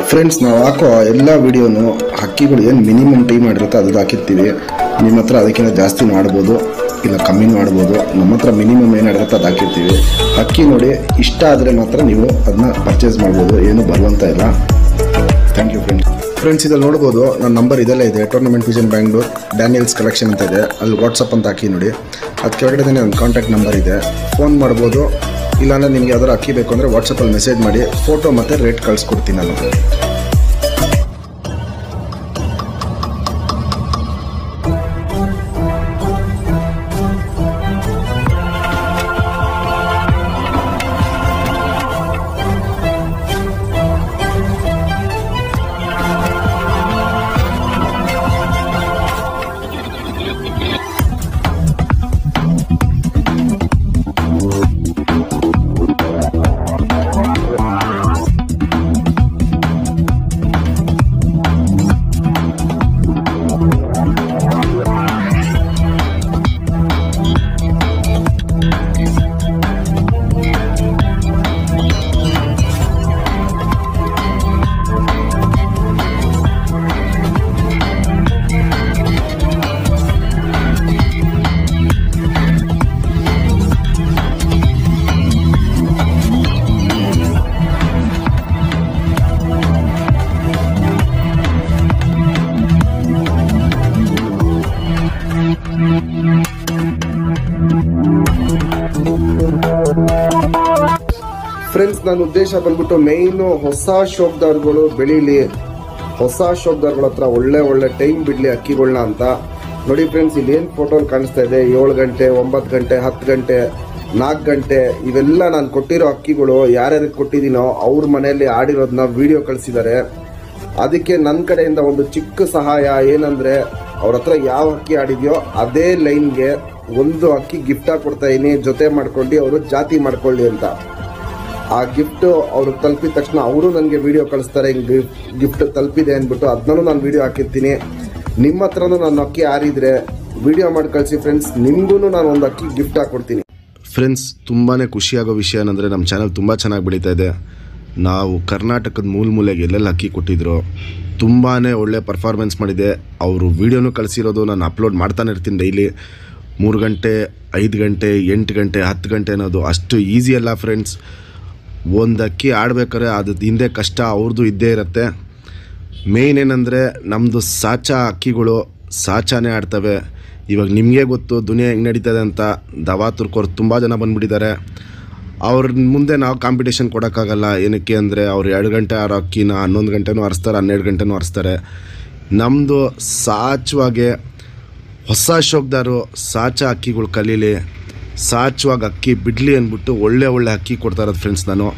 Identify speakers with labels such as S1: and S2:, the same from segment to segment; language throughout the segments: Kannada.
S1: ಫ್ರೆಂಡ್ಸ್ ನಾವು ಹಾಕೋ ಎಲ್ಲ ವಿಡಿಯೋನು ಹಕ್ಕಿಗಳು ಏನು ಮಿನಿಮಮ್ ಟೈಮ್ ಮಾಡಿರುತ್ತೆ ಅದು ಹಾಕಿರ್ತೀವಿ ನಿಮ್ಮ ಹತ್ರ ಅದಕ್ಕಿಂತ ಜಾಸ್ತಿ ಮಾಡ್ಬೋದು ಇಲ್ಲ ಕಮ್ಮಿ ಮಾಡ್ಬೋದು ನಮ್ಮ ಹತ್ರ ಮಿನಿಮಮ್ ಏನಿರುತ್ತೆ ಅದು ಹಾಕಿರ್ತೀವಿ ಹಕ್ಕಿ ನೋಡಿ ಇಷ್ಟ ಆದರೆ ಮಾತ್ರ ನೀವು ಅದನ್ನ ಪರ್ಚೇಸ್ ಮಾಡ್ಬೋದು ಏನು ಬರುವಂತ ಇಲ್ಲ ಥ್ಯಾಂಕ್ ಯು ಫ್ರೆಂಡ್ಸ್ ಫ್ರೆಂಡ್ಸ್ ಇದಲ್ಲಿ ನೋಡ್ಬೋದು ನನ್ನ ನಂಬರ್ ಇದೆಲ್ಲ ಇದೆ tournament vision Bangalore Daniels collection ಅಂತ ಇದೆ ಅಲ್ಲಿ ವಾಟ್ಸಪ್ ಅಂತ ಹಾಕಿ ನೋಡಿ ಅದು ಕೆಳಗಡೆ ನನ್ನ ಕಾಂಟ್ಯಾಕ್ಟ್ ನಂಬರ್ ಇದೆ ಫೋನ್ ಮಾಡ್ಬೋದು ಇಲ್ಲಾಂದ್ರೆ ನಿಮ್ಗೆ ಯಾವ್ದಾರು ಅಕ್ಕಿ ಬೇಕು ಅಂದರೆ ವಾಟ್ಸಪ್ಪಲ್ಲಿ ಮೆಸೇಜ್ ಮಾಡಿ ಫೋಟೋ ಮತ್ತು ರೇಟ್ ಕಳಿಸ್ಕೊಡ್ತೀನಿ ನಾನು ಫ್ರೆಂಡ್ಸ್ ನನ್ನ ಉದ್ದೇಶ ಬಂದ್ಬಿಟ್ಟು ಮೇಯ್ನು ಹೊಸ ಶೋಕ್ದಾರ್ಗಳು ಬೆಳೀಲಿ ಹೊಸ ಶೋಕ್ದಾರ್ಗಳ ಹತ್ರ ಒಳ್ಳೆ ಒಳ್ಳೆ ಟೈಮ್ ಬಿಡಲಿ ಅಕ್ಕಿಗಳನ್ನ ಅಂತ ನೋಡಿ ಫ್ರೆಂಡ್ಸ್ ಇಲ್ಲಿ ಏನು ಫೋಟೋ ಕಾಣಿಸ್ತಾ ಇದೆ ಏಳು ಗಂಟೆ ಒಂಬತ್ತು ಗಂಟೆ ಹತ್ತು ಗಂಟೆ ನಾಲ್ಕು ಗಂಟೆ ಇವೆಲ್ಲ ನಾನು ಕೊಟ್ಟಿರೋ ಅಕ್ಕಿಗಳು ಯಾರ್ಯಾರಿಗೆ ಕೊಟ್ಟಿದ್ದೀನೋ ಅವ್ರ ಮನೆಯಲ್ಲಿ ಆಡಿರೋದನ್ನ ವಿಡಿಯೋ ಕಳಿಸಿದ್ದಾರೆ ಅದಕ್ಕೆ ನನ್ನ ಕಡೆಯಿಂದ ಒಂದು ಚಿಕ್ಕ ಸಹಾಯ ಏನಂದ್ರೆ ಅವ್ರ ಹತ್ರ ಯಾವ ಅಕ್ಕಿ ಆಡಿದ್ಯೋ ಅದೇ ಲೈನ್ಗೆ ಒಂದು ಅಕ್ಕಿ ಗಿಫ್ಟ್ ಆಗಿ ಕೊಡ್ತಾ ಇದೀನಿ ಜೊತೆ ಮಾಡ್ಕೊಂಡು ಅವರು ಜಾತಿ ಮಾಡ್ಕೊಳ್ಳಿ ಅಂತ ಆ ಗಿಫ್ಟ್ ಅವ್ರು ತಲುಪಿದ ತಕ್ಷಣ ಅವರು ನನಗೆ ವಿಡಿಯೋ ಕಳಿಸ್ತಾರೆ ಹಿಂಗೆ ಗಿಫ್ಟ್ ತಲುಪಿದೆ ಅಂದ್ಬಿಟ್ಟು ಅದನ್ನೂ ನಾನು ವಿಡಿಯೋ ಹಾಕಿರ್ತೀನಿ ನಿಮ್ಮ ಹತ್ರನೂ ನಾನು ಅಕ್ಕಿ ಆರಿದ್ರೆ ವಿಡಿಯೋ ಮಾಡಿ ಕಳಿಸಿ ಫ್ರೆಂಡ್ಸ್ ನಿಮಗೂ ನಾನು ಒಂದು ಅಕ್ಕಿ ಗಿಫ್ಟ್ ಹಾಕ್ಕೊಡ್ತೀನಿ ಫ್ರೆಂಡ್ಸ್ ತುಂಬಾ ಖುಷಿಯಾಗೋ ವಿಷಯ ಏನಂದರೆ ನಮ್ಮ ಚಾನಲ್ ತುಂಬ ಚೆನ್ನಾಗಿ ಬೆಳೀತಾ ಇದೆ ನಾವು ಕರ್ನಾಟಕದ ಮೂಲ ಮೂಲೆಗೆ ಎಲ್ಲೆಲ್ಲಿ ಅಕ್ಕಿ ಕೊಟ್ಟಿದ್ರು ತುಂಬಾ ಒಳ್ಳೆ ಪರ್ಫಾರ್ಮೆನ್ಸ್ ಮಾಡಿದೆ ಅವರು ವೀಡಿಯೋನು ಕಳಿಸಿರೋದು ನಾನು ಅಪ್ಲೋಡ್ ಮಾಡ್ತಾನೆ ಇರ್ತೀನಿ ಡೈಲಿ ಮೂರು ಗಂಟೆ ಐದು ಗಂಟೆ ಎಂಟು ಗಂಟೆ ಹತ್ತು ಗಂಟೆ ಅನ್ನೋದು ಅಷ್ಟು ಈಸಿ ಅಲ್ಲ ಫ್ರೆಂಡ್ಸ್ ಒಂದು ಅಕ್ಕಿ ಆಡ್ಬೇಕಾದ್ರೆ ಅದು ಹಿಂದೆ ಕಷ್ಟ ಅವ್ರದ್ದು ಇದ್ದೇ ಇರುತ್ತೆ ಮೇಯ್ನ್ ಏನಂದರೆ ನಮ್ಮದು ಸಾಚಾ ಅಕ್ಕಿಗಳು ಸಾಚಾನೇ ಆಡ್ತವೆ ಇವಾಗ ನಿಮಗೆ ಗೊತ್ತು ದುನಿಯಾ ಹೆಂಗೆ ನಡೀತದೆ ಅಂತ ದವಾ ತುರ್ಕೋರು ತುಂಬ ಜನ ಬಂದುಬಿಟ್ಟಿದ್ದಾರೆ ಅವ್ರ ಮುಂದೆ ನಾವು ಕಾಂಪಿಟೇಷನ್ ಕೊಡೋಕ್ಕಾಗಲ್ಲ ಏನಕ್ಕೆ ಅಂದರೆ ಅವ್ರು ಎರಡು ಗಂಟೆ ಆರೋ ಅಕ್ಕಿನ ಹನ್ನೊಂದು ಗಂಟೆನೂ ಹರಿಸ್ತಾರೆ ಹನ್ನೆರಡು ಗಂಟೆನೂ ಹರಿಸ್ತಾರೆ ನಮ್ಮದು ಸಾಚವಾಗೆ ಹೊಸ ಶೋಕ್ದಾರು ಸಾಚ ಅಕ್ಕಿಗಳು ಕಲೀಲಿ ಸಾಚುವಾಗ ಅಕ್ಕಿ ಬಿಡಲಿ ಅಂದ್ಬಿಟ್ಟು ಒಳ್ಳೆ ಒಳ್ಳೆ ಅಕ್ಕಿ ಕೊಡ್ತಾ ಇರೋದು ಫ್ರೆಂಡ್ಸ್ ನಾನು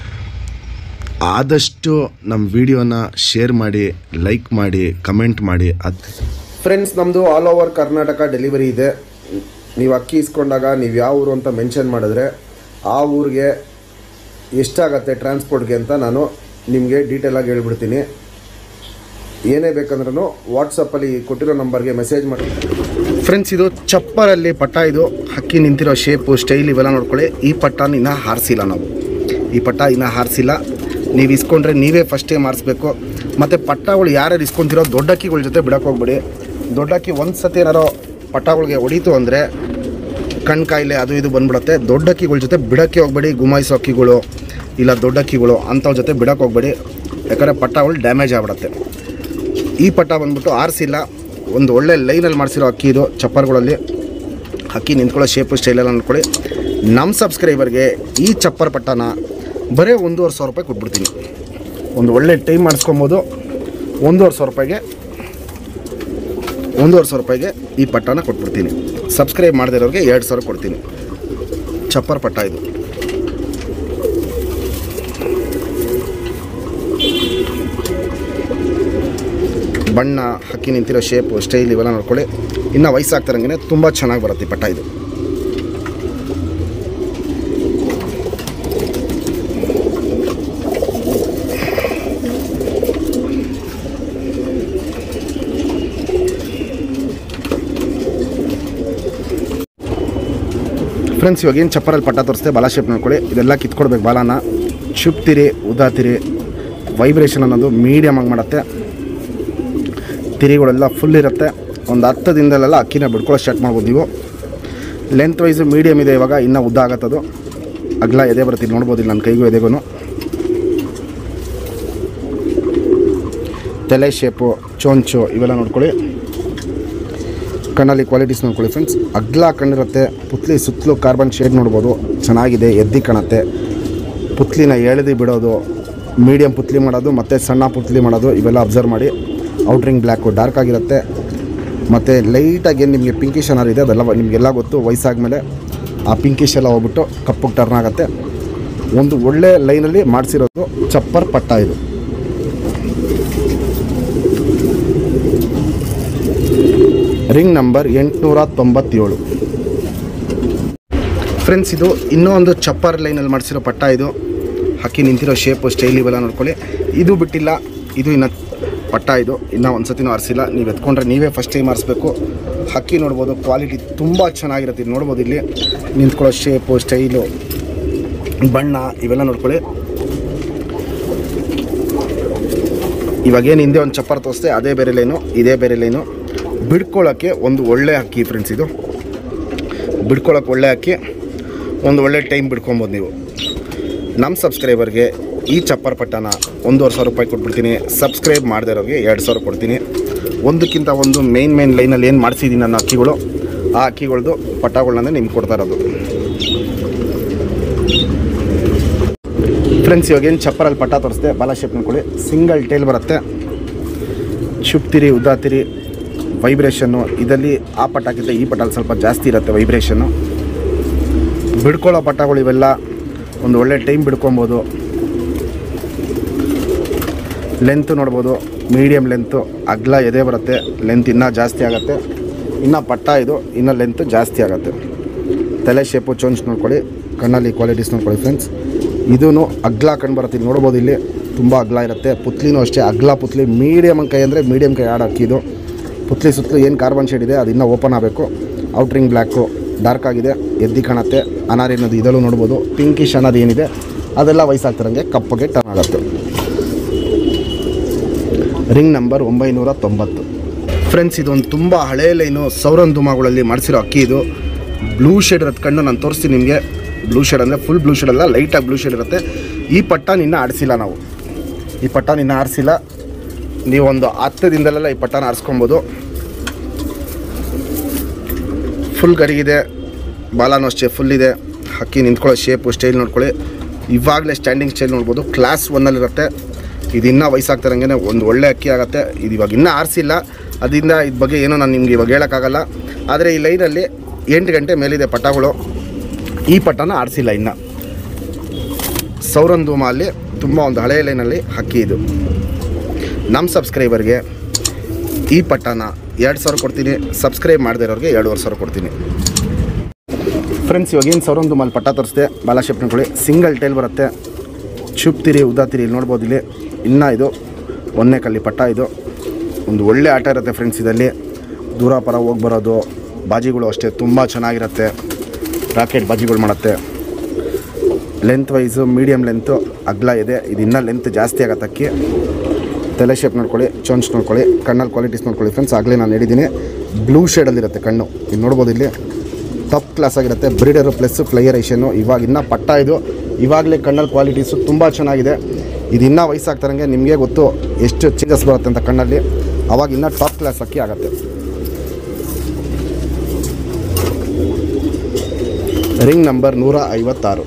S1: ಆದಷ್ಟು ನಮ್ಮ ವಿಡಿಯೋನ ಶೇರ್ ಮಾಡಿ ಲೈಕ್ ಮಾಡಿ ಕಮೆಂಟ್ ಮಾಡಿ ಅದು ಫ್ರೆಂಡ್ಸ್ ನಮ್ಮದು ಆಲ್ ಓವರ್ ಕರ್ನಾಟಕ ಡೆಲಿವರಿ ಇದೆ ನೀವು ಅಕ್ಕಿ ಇಸ್ಕೊಂಡಾಗ ನೀವು ಯಾವ ಊರು ಅಂತ ಮೆನ್ಷನ್ ಮಾಡಿದ್ರೆ ಆ ಊರಿಗೆ ಎಷ್ಟಾಗತ್ತೆ ಟ್ರಾನ್ಸ್ಪೋರ್ಟ್ಗೆ ಅಂತ ನಾನು ನಿಮಗೆ ಡೀಟೇಲಾಗಿ ಹೇಳ್ಬಿಡ್ತೀನಿ ಏನೇ ಬೇಕಂದ್ರೂ ವಾಟ್ಸಪ್ಪಲ್ಲಿ ಕೊಟ್ಟಿರೋ ನಂಬರ್ಗೆ ಮೆಸೇಜ್ ಮಾಡಿ ಫ್ರೆಂಡ್ಸ್ ಇದು ಚಪ್ಪರಲ್ಲಿ ಪಟ್ಟ ಇದು ಹಕ್ಕಿ ನಿಂತಿರೋ ಶೇಪು ಸ್ಟೈಲ್ ಇವೆಲ್ಲ ನೋಡ್ಕೊಳ್ಳಿ ಈ ಪಟ್ಟನ ಇನ್ನೂ ಹಾರಿಸಿಲ್ಲ ನಾವು ಈ ಪಟ್ಟ ಇನ್ನೂ ಹಾರಿಸಿಲ್ಲ ನೀವು ಇಸ್ಕೊಂಡ್ರೆ ನೀವೇ ಫಸ್ಟ್ ಟೈಮ್ ಹಾರಿಸ್ಬೇಕು ಮತ್ತು ಪಟ್ಟಗಳು ಯಾರ್ಯಾರು ಇಸ್ಕೊಂತಿರೋ ದೊಡ್ಡ ಅಕ್ಕಿಗಳ ಜೊತೆ ಬಿಡಕ್ಕೆ ಹೋಗ್ಬೇಡಿ ದೊಡ್ಡ ಅಕ್ಕಿ ಒಂದು ಸತಿ ಏನಾರೋ ಪಟ್ಟಗಳಿಗೆ ಹೊಡೀತು ಅಂದರೆ ಕಣ್ ಕಾಯಿಲೆ ಅದು ಇದು ಬಂದ್ಬಿಡುತ್ತೆ ದೊಡ್ಡ ಅಕ್ಕಿಗಳ ಜೊತೆ ಬಿಡಕ್ಕೆ ಹೋಗ್ಬೇಡಿ ಗುಮಾಯಿಸೋ ಅಕ್ಕಿಗಳು ಇಲ್ಲ ದೊಡ್ಡ ಅಕ್ಕಿಗಳು ಅಂಥವ್ರ ಜೊತೆ ಬಿಡಕ್ಕೆ ಹೋಗ್ಬೇಡಿ ಯಾಕಂದರೆ ಪಟ್ಟಗಳು ಡ್ಯಾಮೇಜ್ ಆಗ್ಬಿಡುತ್ತೆ ಈ ಪಟ್ಟ ಬಂದ್ಬಿಟ್ಟು ಆರಿಸಿಲ್ಲ ಒಂದು ಒಳ್ಳೆ ಲೈನಲ್ಲಿ ಮಾಡಿಸಿರೋ ಅಕ್ಕಿ ಇದು ಚಪ್ಪರ್ಗಳಲ್ಲಿ ಅಕ್ಕಿ ನಿಂತ್ಕೊಳ್ಳೋ ಶೇಪು ಸ್ಟೈಲೆಲ್ಲ ಅಂದ್ಕೊಳ್ಳಿ ನಮ್ಮ ಸಬ್ಸ್ಕ್ರೈಬರ್ಗೆ ಈ ಚಪ್ಪರ್ ಪಟ್ಟನ ಬರೀ ಒಂದೂವರೆ ಸಾವಿರ ರೂಪಾಯಿ ಕೊಟ್ಬಿಡ್ತೀನಿ ಒಂದು ಒಳ್ಳೆ ಟೈಮ್ ಮಾಡಿಸ್ಕೊಬೋದು ಒಂದೂವರೆ ಸಾವಿರ ರೂಪಾಯಿಗೆ ಒಂದೂವರೆ ಸಾವಿರ ರೂಪಾಯಿಗೆ ಈ ಪಟ್ಟನ ಕೊಟ್ಬಿಡ್ತೀನಿ ಸಬ್ಸ್ಕ್ರೈಬ್ ಮಾಡದಿರೋರಿಗೆ ಎರಡು ಸಾವಿರ ಕೊಡ್ತೀನಿ ಚಪ್ಪರ್ ಪಟ್ಟ ಇದು ಬಣ್ಣ ಹಕ್ಕಿ ನಿಂತಿರೋ ಶೇಪು ಸ್ಟೈಲ್ ಇವೆಲ್ಲ ನೋಡ್ಕೊಳ್ಳಿ ಇನ್ನು ವಯಸ್ಸಾಗ್ತಾರಂಗೆ ತುಂಬ ಚೆನ್ನಾಗಿ ಬರುತ್ತೆ ಈ ಪಟ್ಟ ಇದು ಫ್ರೆಂಡ್ಸ್ ಇವಾಗ ಏನು ಚಪ್ಪರಲ್ಲಿ ಪಟ್ಟ ತೋರಿಸ್ತೆ ಬಾಲ ಶೇಪ್ ನೋಡ್ಕೊಳ್ಳಿ ಇದೆಲ್ಲ ಕಿತ್ಕೊಡ್ಬೇಕು ಬಾಲನ ಚುಪ್ತಿರಿ ಉದಾತಿರಿ ವೈಬ್ರೇಷನ್ ಅನ್ನೋದು ಮೀಡಿಯಮ್ ಆಗಿ ಮಾಡುತ್ತೆ ತಿರಿಗಳೆಲ್ಲ ಫುಲ್ ಇರುತ್ತೆ ಒಂದು ಹತ್ತು ದಿನದಲ್ಲೆಲ್ಲ ಅಕ್ಕಿನ ಬಿಡ್ಕೊಳ್ಳೋ ಸ್ಟಾರ್ಟ್ ಮಾಡ್ಬೋದು ನೀವು ಲೆಂತ್ ವೈಸು ಮೀಡಿಯಮ್ ಇದೆ ಇವಾಗ ಇನ್ನೂ ಉದ್ದ ಆಗತ್ತದು ಅಗಲ ಎದೆ ಬರ್ತೀನಿ ನೋಡ್ಬೋದು ಇಲ್ಲಿ ನನ್ನ ಕೈಗೂ ಎದೆಗೂ ತಲೆ ಶೇಪು ಚೋಂಚು ಇವೆಲ್ಲ ನೋಡ್ಕೊಳ್ಳಿ ಕಣ್ಣಲ್ಲಿ ಕ್ವಾಲಿಟೀಸ್ ನೋಡ್ಕೊಳ್ಳಿ ಫ್ರೆಂಡ್ಸ್ ಅಗ್ಲ ಕಣ್ಣಿರುತ್ತೆ ಪುತ್ಲಿ ಸುತ್ತಲೂ ಕಾರ್ಬನ್ ಶೇಡ್ ನೋಡ್ಬೋದು ಚೆನ್ನಾಗಿದೆ ಎದ್ದಿ ಕಾಣುತ್ತೆ ಪುತ್ಲಿನ ಎಳೆದು ಬಿಡೋದು ಮೀಡಿಯಮ್ ಪುತ್ಲಿ ಮಾಡೋದು ಮತ್ತು ಸಣ್ಣ ಪುತ್ಲಿ ಮಾಡೋದು ಇವೆಲ್ಲ ಅಬ್ಸರ್ವ್ ಮಾಡಿ ಔಟ್ರಿಂಗ್ ಬ್ಲ್ಯಾಕು ಡಾರ್ಕ್ ಆಗಿರುತ್ತೆ ಮತ್ತು ಲೈಟಾಗಿ ಏನು ನಿಮಗೆ ಪಿಂಕಿಶ್ ಏನಾರು ಇದೆ ಅದೆಲ್ಲ ನಿಮಗೆಲ್ಲ ಗೊತ್ತು ವಯಸ್ಸಾದ್ಮೇಲೆ ಆ ಪಿಂಕಿಶ್ ಎಲ್ಲ ಹೋಗ್ಬಿಟ್ಟು ಕಪ್ಪಗೆ ಟರ್ನ್ ಆಗುತ್ತೆ ಒಂದು ಒಳ್ಳೆ ಲೈನಲ್ಲಿ ಮಾಡಿಸಿರೋದು ಚಪ್ಪರ್ ಪಟ್ಟ ಇದು ರಿಂಗ್ ನಂಬರ್ ಎಂಟುನೂರ ತೊಂಬತ್ತೇಳು ಫ್ರೆಂಡ್ಸ್ ಇದು ಇನ್ನೂ ಒಂದು ಚಪ್ಪರ್ ಲೈನಲ್ಲಿ ಮಾಡಿಸಿರೋ ಪಟ್ಟ ಇದು ಹಕ್ಕಿ ನಿಂತಿರೋ ಶೇಪು ಸ್ಟೈಲ್ ಇವೆಲ್ಲ ನೋಡ್ಕೊಳ್ಳಿ ಇದು ಬಿಟ್ಟಿಲ್ಲ ಇದು ಇನ್ನು ಪಟ್ಟ ಇದು ಇನ್ನೂ ಒಂದು ಸತಿನೂ ಆರಿಸಿಲ್ಲ ನೀವು ಎತ್ಕೊಂಡ್ರೆ ನೀವೇ ಫಸ್ಟ್ ಟೈಮ್ ಆರಿಸ್ಬೇಕು ಹಕ್ಕಿ ನೋಡ್ಬೋದು ಕ್ವಾಲಿಟಿ ತುಂಬ ಚೆನ್ನಾಗಿರುತ್ತೆ ಇದು ನೋಡ್ಬೋದು ಇಲ್ಲಿ ನಿಂತ್ಕೊಳ್ಳೋ ಶೇಪು ಸ್ಟೈಲು ಬಣ್ಣ ಇವೆಲ್ಲ ನೋಡ್ಕೊಳ್ಳಿ ಇವಾಗೇನು ಹಿಂದೆ ಒಂದು ಚಪ್ಪರ್ ತೋರಿಸ್ದೆ ಅದೇ ಬೇರೆ ಲೈನು ಇದೇ ಬೇರೆ ಲೈನು ಬಿಡ್ಕೊಳ್ಳೋಕ್ಕೆ ಒಂದು ಒಳ್ಳೆ ಅಕ್ಕಿ ಫ್ರೆಂಡ್ಸ್ ಇದು ಬಿಡ್ಕೊಳ್ಳೋಕೆ ಒಳ್ಳೆ ಅಕ್ಕಿ ಒಂದು ಒಳ್ಳೆ ಟೈಮ್ ಬಿಡ್ಕೊಬೋದು ನೀವು ನಮ್ಮ ಸಬ್ಸ್ಕ್ರೈಬರ್ಗೆ ಈ ಚಪ್ಪರ್ ಪಟ್ಟನ ಒಂದೂವರೆ ಸಾವಿರ ರೂಪಾಯಿ ಕೊಟ್ಬಿಡ್ತೀನಿ ಸಬ್ಸ್ಕ್ರೈಬ್ ಮಾಡದೇ ಇರೋರಿಗೆ ಎರಡು ಸಾವಿರ ಕೊಡ್ತೀನಿ ಒಂದಕ್ಕಿಂತ ಒಂದು ಮೇನ್ ಮೇನ್ ಲೈನಲ್ಲಿ ಏನು ಮಾಡಿಸಿದ್ದೀನಿ ನನ್ನ ಅಕ್ಕಿಗಳು ಆ ಅಕ್ಕಿಗಳದ್ದು ಪಟ್ಟಗಳನ್ನ ನಿಮ್ಗೆ ಕೊಡ್ತಾ ಇರೋದು ಫ್ರೆಂಡ್ಸ್ ಇವಾಗ ಏನು ಚಪ್ಪರಲ್ಲಿ ಪಟ್ಟ ತೋರಿಸ್ದೆ ಬಾಲ ಶೇಪ್ ನೋಡ್ಕೊಳ್ಳಿ ಸಿಂಗಲ್ ಟೇಲ್ ಬರುತ್ತೆ ಚುಪ್ತಿರಿ ಉದ್ದಾತಿರಿ ವೈಬ್ರೇಷನ್ನು ಇದರಲ್ಲಿ ಆ ಪಟ್ಟಾಕಿಂತ ಈ ಪಟ್ಟಲ್ಲಿ ಸ್ವಲ್ಪ ಜಾಸ್ತಿ ಇರುತ್ತೆ ವೈಬ್ರೇಷನ್ನು ಬಿಡ್ಕೊಳ್ಳೋ ಪಟ್ಟಗಳು ಇವೆಲ್ಲ ಒಂದು ಒಳ್ಳೆ ಟೈಮ್ ಬಿಡ್ಕೊಬೋದು ಲೆಂತ್ ನೋಡ್ಬೋದು ಮೀಡಿಯಮ್ ಲೆಂತು ಅಗ್ಲ ಎದೆ ಬರುತ್ತೆ ಲೆಂತ್ ಇನ್ನೂ ಜಾಸ್ತಿ ಆಗುತ್ತೆ ಇನ್ನು ಪಟ್ಟ ಇದು ಇನ್ನೂ ಲೆಂತ್ ಜಾಸ್ತಿ ಆಗುತ್ತೆ ತಲೆ ಶೇಪು ಚೋಂಚ್ ನೋಡ್ಕೊಳ್ಳಿ ಕಣ್ಣಲ್ಲಿ ಕ್ವಾಲಿಟೀಸ್ ನೋಡ್ಕೊಳ್ಳಿ ಫ್ರೆಂಡ್ಸ್ ಇದೂ ಅಗ್ಲ ಕಣ್ಣು ಬರುತ್ತೆ ಇಲ್ಲಿ ನೋಡ್ಬೋದು ಇಲ್ಲಿ ತುಂಬ ಅಗ್ಲ ಇರುತ್ತೆ ಪುತ್ಲಿನೂ ಅಷ್ಟೇ ಅಗ್ಲ ಪುತ್ಲಿ ಮೀಡಿಯಮ್ ಕೈ ಅಂದರೆ ಮೀಡಿಯಮ್ ಕೈ ಆಡ ಅಕ್ಕಿದು ಪುತ್ಲಿ ಸುತ್ತಲೂ ಏನು ಕಾರ್ಬನ್ ಶೇಡ್ ಇದೆ ಅದು ಇನ್ನೂ ಓಪನ್ ಆಗಬೇಕು ಔಟ್ರಿಂಗ್ ಬ್ಲ್ಯಾಕು ಡಾರ್ಕ್ ಆಗಿದೆ ಎದ್ದಿ ಕಾಣುತ್ತೆ ಅನಾರಿ ಅನ್ನೋದು ಇದರಲ್ಲೂ ನೋಡ್ಬೋದು ಪಿಂಕಿಶ್ ಅನ್ನೋದು ಏನಿದೆ ಅದೆಲ್ಲ ವಯಸ್ಸಾಗ್ತಿರಂಗೆ ಕಪ್ಪಗೆ ಟರ್ನ್ ಆಗುತ್ತೆ ರಿಂಗ್ ನಂಬರ್ ಒಂಬೈನೂರ ತೊಂಬತ್ತು ಫ್ರೆಂಡ್ಸ್ ಇದೊಂದು ತುಂಬ ಹಳೇ ಲೈನು ಸೌರನ್ ದುಮಾಗಳಲ್ಲಿ ಮಾಡಿಸಿರೋ ಅಕ್ಕಿ ಇದು ಬ್ಲೂ ಶೇಡ್ ಇರೋದು ಕಣ್ಣು ನಾನು ತೋರಿಸ್ತೀನಿ ನಿಮಗೆ ಬ್ಲೂ ಶೇಡ್ ಅಂದರೆ ಫುಲ್ ಬ್ಲೂ ಶೇಡ್ ಅಲ್ಲ ಲೈಟಾಗಿ ಬ್ಲೂ ಶೇಡ್ ಇರುತ್ತೆ ಈ ಪಟ್ಟ ನಿನ್ನ ಆಡಿಸಿಲ್ಲ ನಾವು ಈ ಪಟ್ಟ ನಿನ್ನ ಆರಿಸಿಲ್ಲ ನೀವೊಂದು ಹತ್ತು ದಿನದಲ್ಲೆಲ್ಲ ಈ ಪಟ್ಟನ ಆರಿಸ್ಕೊಬೋದು ಫುಲ್ ಗರಿಗಿದೆ ಬಾಲನೂ ಅಷ್ಟೇ ಫುಲ್ ಇದೆ ಹಕ್ಕಿ ನಿಂತ್ಕೊಳ್ಳೋ ಶೇಪು ಸ್ಟೈಲ್ ನೋಡ್ಕೊಳ್ಳಿ ಇವಾಗಲೇ ಸ್ಟ್ಯಾಂಡಿಂಗ್ ಸ್ಟೈಲ್ ನೋಡ್ಬೋದು ಕ್ಲಾಸ್ ಒನ್ನಲ್ಲಿರುತ್ತೆ ಇದು ಇನ್ನೂ ವಯಸ್ಸಾಗ್ತಿರಂಗೆ ಒಂದು ಒಳ್ಳೆ ಅಕ್ಕಿ ಆಗುತ್ತೆ ಇದು ಇವಾಗ ಇನ್ನೂ ಆರಿಸಿಲ್ಲ ಅದರಿಂದ ಇದ್ರ ಬಗ್ಗೆ ಏನೋ ನಾನು ನಿಮ್ಗೆ ಇವಾಗ ಹೇಳೋಕ್ಕಾಗಲ್ಲ ಆದರೆ ಈ ಲೈನಲ್ಲಿ ಎಂಟು ಗಂಟೆ ಮೇಲಿದೆ ಪಟ್ಟಗಳು ಈ ಪಟ್ಟನ ಆರಿಸಿಲ್ಲ ಇನ್ನು ಸೌರನ್ ಧೂಮ ಅಲ್ಲಿ ತುಂಬ ಒಂದು ಹಳೆಯ ಲೈನಲ್ಲಿ ಹಕ್ಕಿ ಇದು ನಮ್ಮ ಸಬ್ಸ್ಕ್ರೈಬರ್ಗೆ ಈ ಪಟ್ಟನ ಎರಡು ಸಾವಿರ ಕೊಡ್ತೀನಿ ಸಬ್ಸ್ಕ್ರೈಬ್ ಮಾಡದೇ ಇರೋರಿಗೆ ಎರಡೂವರೆ ಸಾವಿರ ಕೊಡ್ತೀನಿ ಫ್ರೆಂಡ್ಸ್ ಇವಾಗ ಏನು ಸಾವಿರ ಒಂದು ಮಲ್ಲಿ ಪಟ್ಟ ತರಿಸ್ದೆ ಬಾಲ ಶೇಪ್ ನೋಡ್ಕೊಳ್ಳಿ ಸಿಂಗಲ್ ಟೈಲ್ ಬರುತ್ತೆ ಚುಪ್ತಿರಿ ಉದ್ದಾತಿರಿ ಇಲ್ಲಿ ನೋಡ್ಬೋದು ಇಲ್ಲಿ ಇನ್ನೂ ಇದು ಒಂದನೇ ಕಲ್ಲಿ ಪಟ್ಟ ಇದು ಒಂದು ಒಳ್ಳೆ ಆಟ ಇರುತ್ತೆ ಫ್ರೆಂಡ್ಸ್ ಇದರಲ್ಲಿ ದೂರ ಪರ ಹೋಗಿ ಬರೋದು ಬಾಜಿಗಳು ಅಷ್ಟೇ ತುಂಬ ಚೆನ್ನಾಗಿರುತ್ತೆ ರಾಕೆಟ್ ಬಾಜಿಗಳು ಮಾಡುತ್ತೆ ಲೆಂತ್ ವೈಸು ಮೀಡಿಯಮ್ ಲೆಂತು ಅಗ್ಲ ಇದೆ ಇದು ಇನ್ನೂ ಲೆಂತ್ ಜಾಸ್ತಿ ಆಗತ್ತೆ ಅಕ್ಕಿ ತಲೆ ಶೇಪ್ ನೋಡ್ಕೊಳ್ಳಿ ಚೊಂಚ್ ನೋಡ್ಕೊಳ್ಳಿ ಕಣ್ಣಲ್ಲಿ ಕ್ವಾಲಿಟೀಸ್ ನೋಡ್ಕೊಳ್ಳಿ ಫ್ರೆಂಡ್ಸ್ ಆಗಲೇ ನಾನು ಹೇಳಿದ್ದೀನಿ ಬ್ಲೂ ಶೇಡಲ್ಲಿರುತ್ತೆ ಕಣ್ಣು ಇಲ್ಲಿ ನೋಡ್ಬೋದು ಇಲ್ಲಿ ಟಾಪ್ ಕ್ಲಾಸ್ ಆಗಿರುತ್ತೆ ಬ್ರೀಡರು ಪ್ಲಸ್ ಫ್ಲೈಯರ್ ಐಷನ್ನು ಇವಾಗ ಇನ್ನೂ ಪಟ್ಟ ಇದು ಇವಾಗಲೇ ಕಣ್ಣಲ್ಲಿ ಕ್ವಾಲಿಟೀಸು ತುಂಬ ಚೆನ್ನಾಗಿದೆ ಇದು ಇನ್ನೂ ವಯಸ್ಸಾಗ್ತಾರಂಗೆ ನಿಮಗೆ ಗೊತ್ತು ಎಷ್ಟು ಚೇಂಜಸ್ ಬರುತ್ತೆ ಅಂತ ಕಣ್ಣಲ್ಲಿ ಅವಾಗ ಇನ್ನೂ ಟಾಪ್ ಕ್ಲಾಸ್ ಅಕ್ಕಿ ಆಗುತ್ತೆ ರಿಂಗ್ ನಂಬರ್ ನೂರ ಐವತ್ತಾರು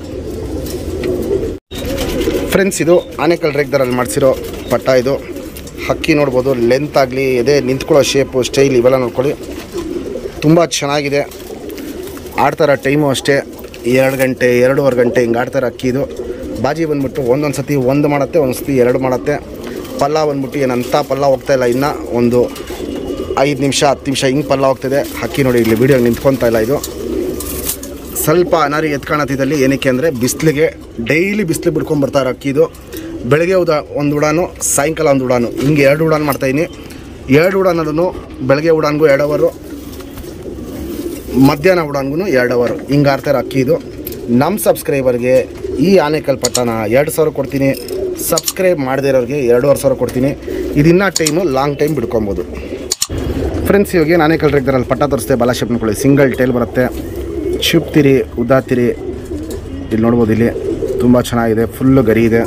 S1: ಫ್ರೆಂಡ್ಸ್ ಇದು ಆನೆಕಲ್ ರೇಗ್ದರಲ್ಲಿ ಮಾಡಿಸಿರೋ ಪಟ್ಟ ಇದು ಹಕ್ಕಿ ನೋಡ್ಬೋದು ಲೆಂತ್ ಆಗಲಿ ಎದೆ ನಿಂತ್ಕೊಳ್ಳೋ ಶೇಪು ಸ್ಟೈಲ್ ಇವೆಲ್ಲ ನೋಡ್ಕೊಳ್ಳಿ ತುಂಬ ಚೆನ್ನಾಗಿದೆ ಆಡ್ತಾರ ಟೈಮು ಅಷ್ಟೇ ಎರಡು ಗಂಟೆ ಎರಡೂವರೆ ಗಂಟೆ ಹಿಂಗೆ ಆಡ್ತಾರೆ ಅಕ್ಕಿ ಇದು ಬಾಜಿ ಬಂದ್ಬಿಟ್ಟು ಒಂದೊಂದು ಸತಿ ಒಂದು ಮಾಡುತ್ತೆ ಒಂದು ಸತಿ ಎರಡು ಮಾಡುತ್ತೆ ಪಲ್ಲ ಬಂದ್ಬಿಟ್ಟು ಏನಂತ ಪಲ್ಲ ಹೋಗ್ತಾ ಇಲ್ಲ ಇನ್ನು ಒಂದು ಐದು ನಿಮಿಷ ಹತ್ತು ನಿಮಿಷ ಹಿಂಗೆ ಪಲ್ಲ ಹೋಗ್ತಿದೆ ಹಕ್ಕಿ ನೋಡಿ ಇಲ್ಲಿ ವೀಡಿಯೋ ನಿಂತ್ಕೊತಾ ಇಲ್ಲ ಇದು ಸ್ವಲ್ಪ ಅನಾರಿ ಎತ್ಕಾಣತಿದ್ದಲ್ಲಿ ಏನಕ್ಕೆ ಅಂದರೆ ಬಿಸಿಲಿಗೆ ಡೈಲಿ ಬಿಸಿಲು ಬಿಡ್ಕೊಂಬರ್ತಾರೆ ಅಕ್ಕಿದು ಬೆಳಗ್ಗೆ ಉದ ಒಂದು ಉಡಾನು ಸಾಯಂಕಾಲ ಒಂದು ಉಡಾನು ಹಿಂಗೆ ಎರಡು ಉಡಾನ್ ಮಾಡ್ತಾಯಿದ್ದೀನಿ ಎರಡು ಉಡಾನ್ ಅದನ್ನು ಬೆಳಗ್ಗೆ ಉಡಾನ್ಗೂ ಎರಡು ಅವರು ಮಧ್ಯಾಹ್ನ ಉಡಾನ್ಗೂ ಎರಡು ಅವರು ಹಿಂಗೆ ಆಡ್ತಾರೆ ಅಕ್ಕಿ ಇದು ನಮ್ಮ ಸಬ್ಸ್ಕ್ರೈಬರ್ಗೆ ಈ ಆನೆಕಲ್ ಪಟ್ಟನ ಎರಡು ಸಾವಿರ ಕೊಡ್ತೀನಿ ಸಬ್ಸ್ಕ್ರೈಬ್ ಮಾಡದೇ ಇರೋರಿಗೆ ಎರಡೂವರೆ ಸಾವಿರ ಕೊಡ್ತೀನಿ ಇದಿನ್ನ ಟೈಮು ಲಾಂಗ್ ಟೈಮ್ ಬಿಡ್ಕೊಬೋದು ಫ್ರೆಂಡ್ಸ್ ಇವಾಗ ನಾನೇ ಕಲ್ರಿದ್ದಾರಲ್ಲಿ ಪಟ್ಟ ತೋರಿಸ್ತೆ ಬಾಲ ಶೇಪ್ ನೋಡ್ಕೊಳ್ಳಿ ಸಿಂಗಲ್ ಟೈಲ್ ಬರುತ್ತೆ ಚುಪ್ತಿರಿ ಉದ್ದಾತಿರಿ ಇಲ್ಲಿ ನೋಡ್ಬೋದು ಇಲ್ಲಿ ತುಂಬ ಚೆನ್ನಾಗಿದೆ ಫುಲ್ಲು ಗರಿ ಇದೆ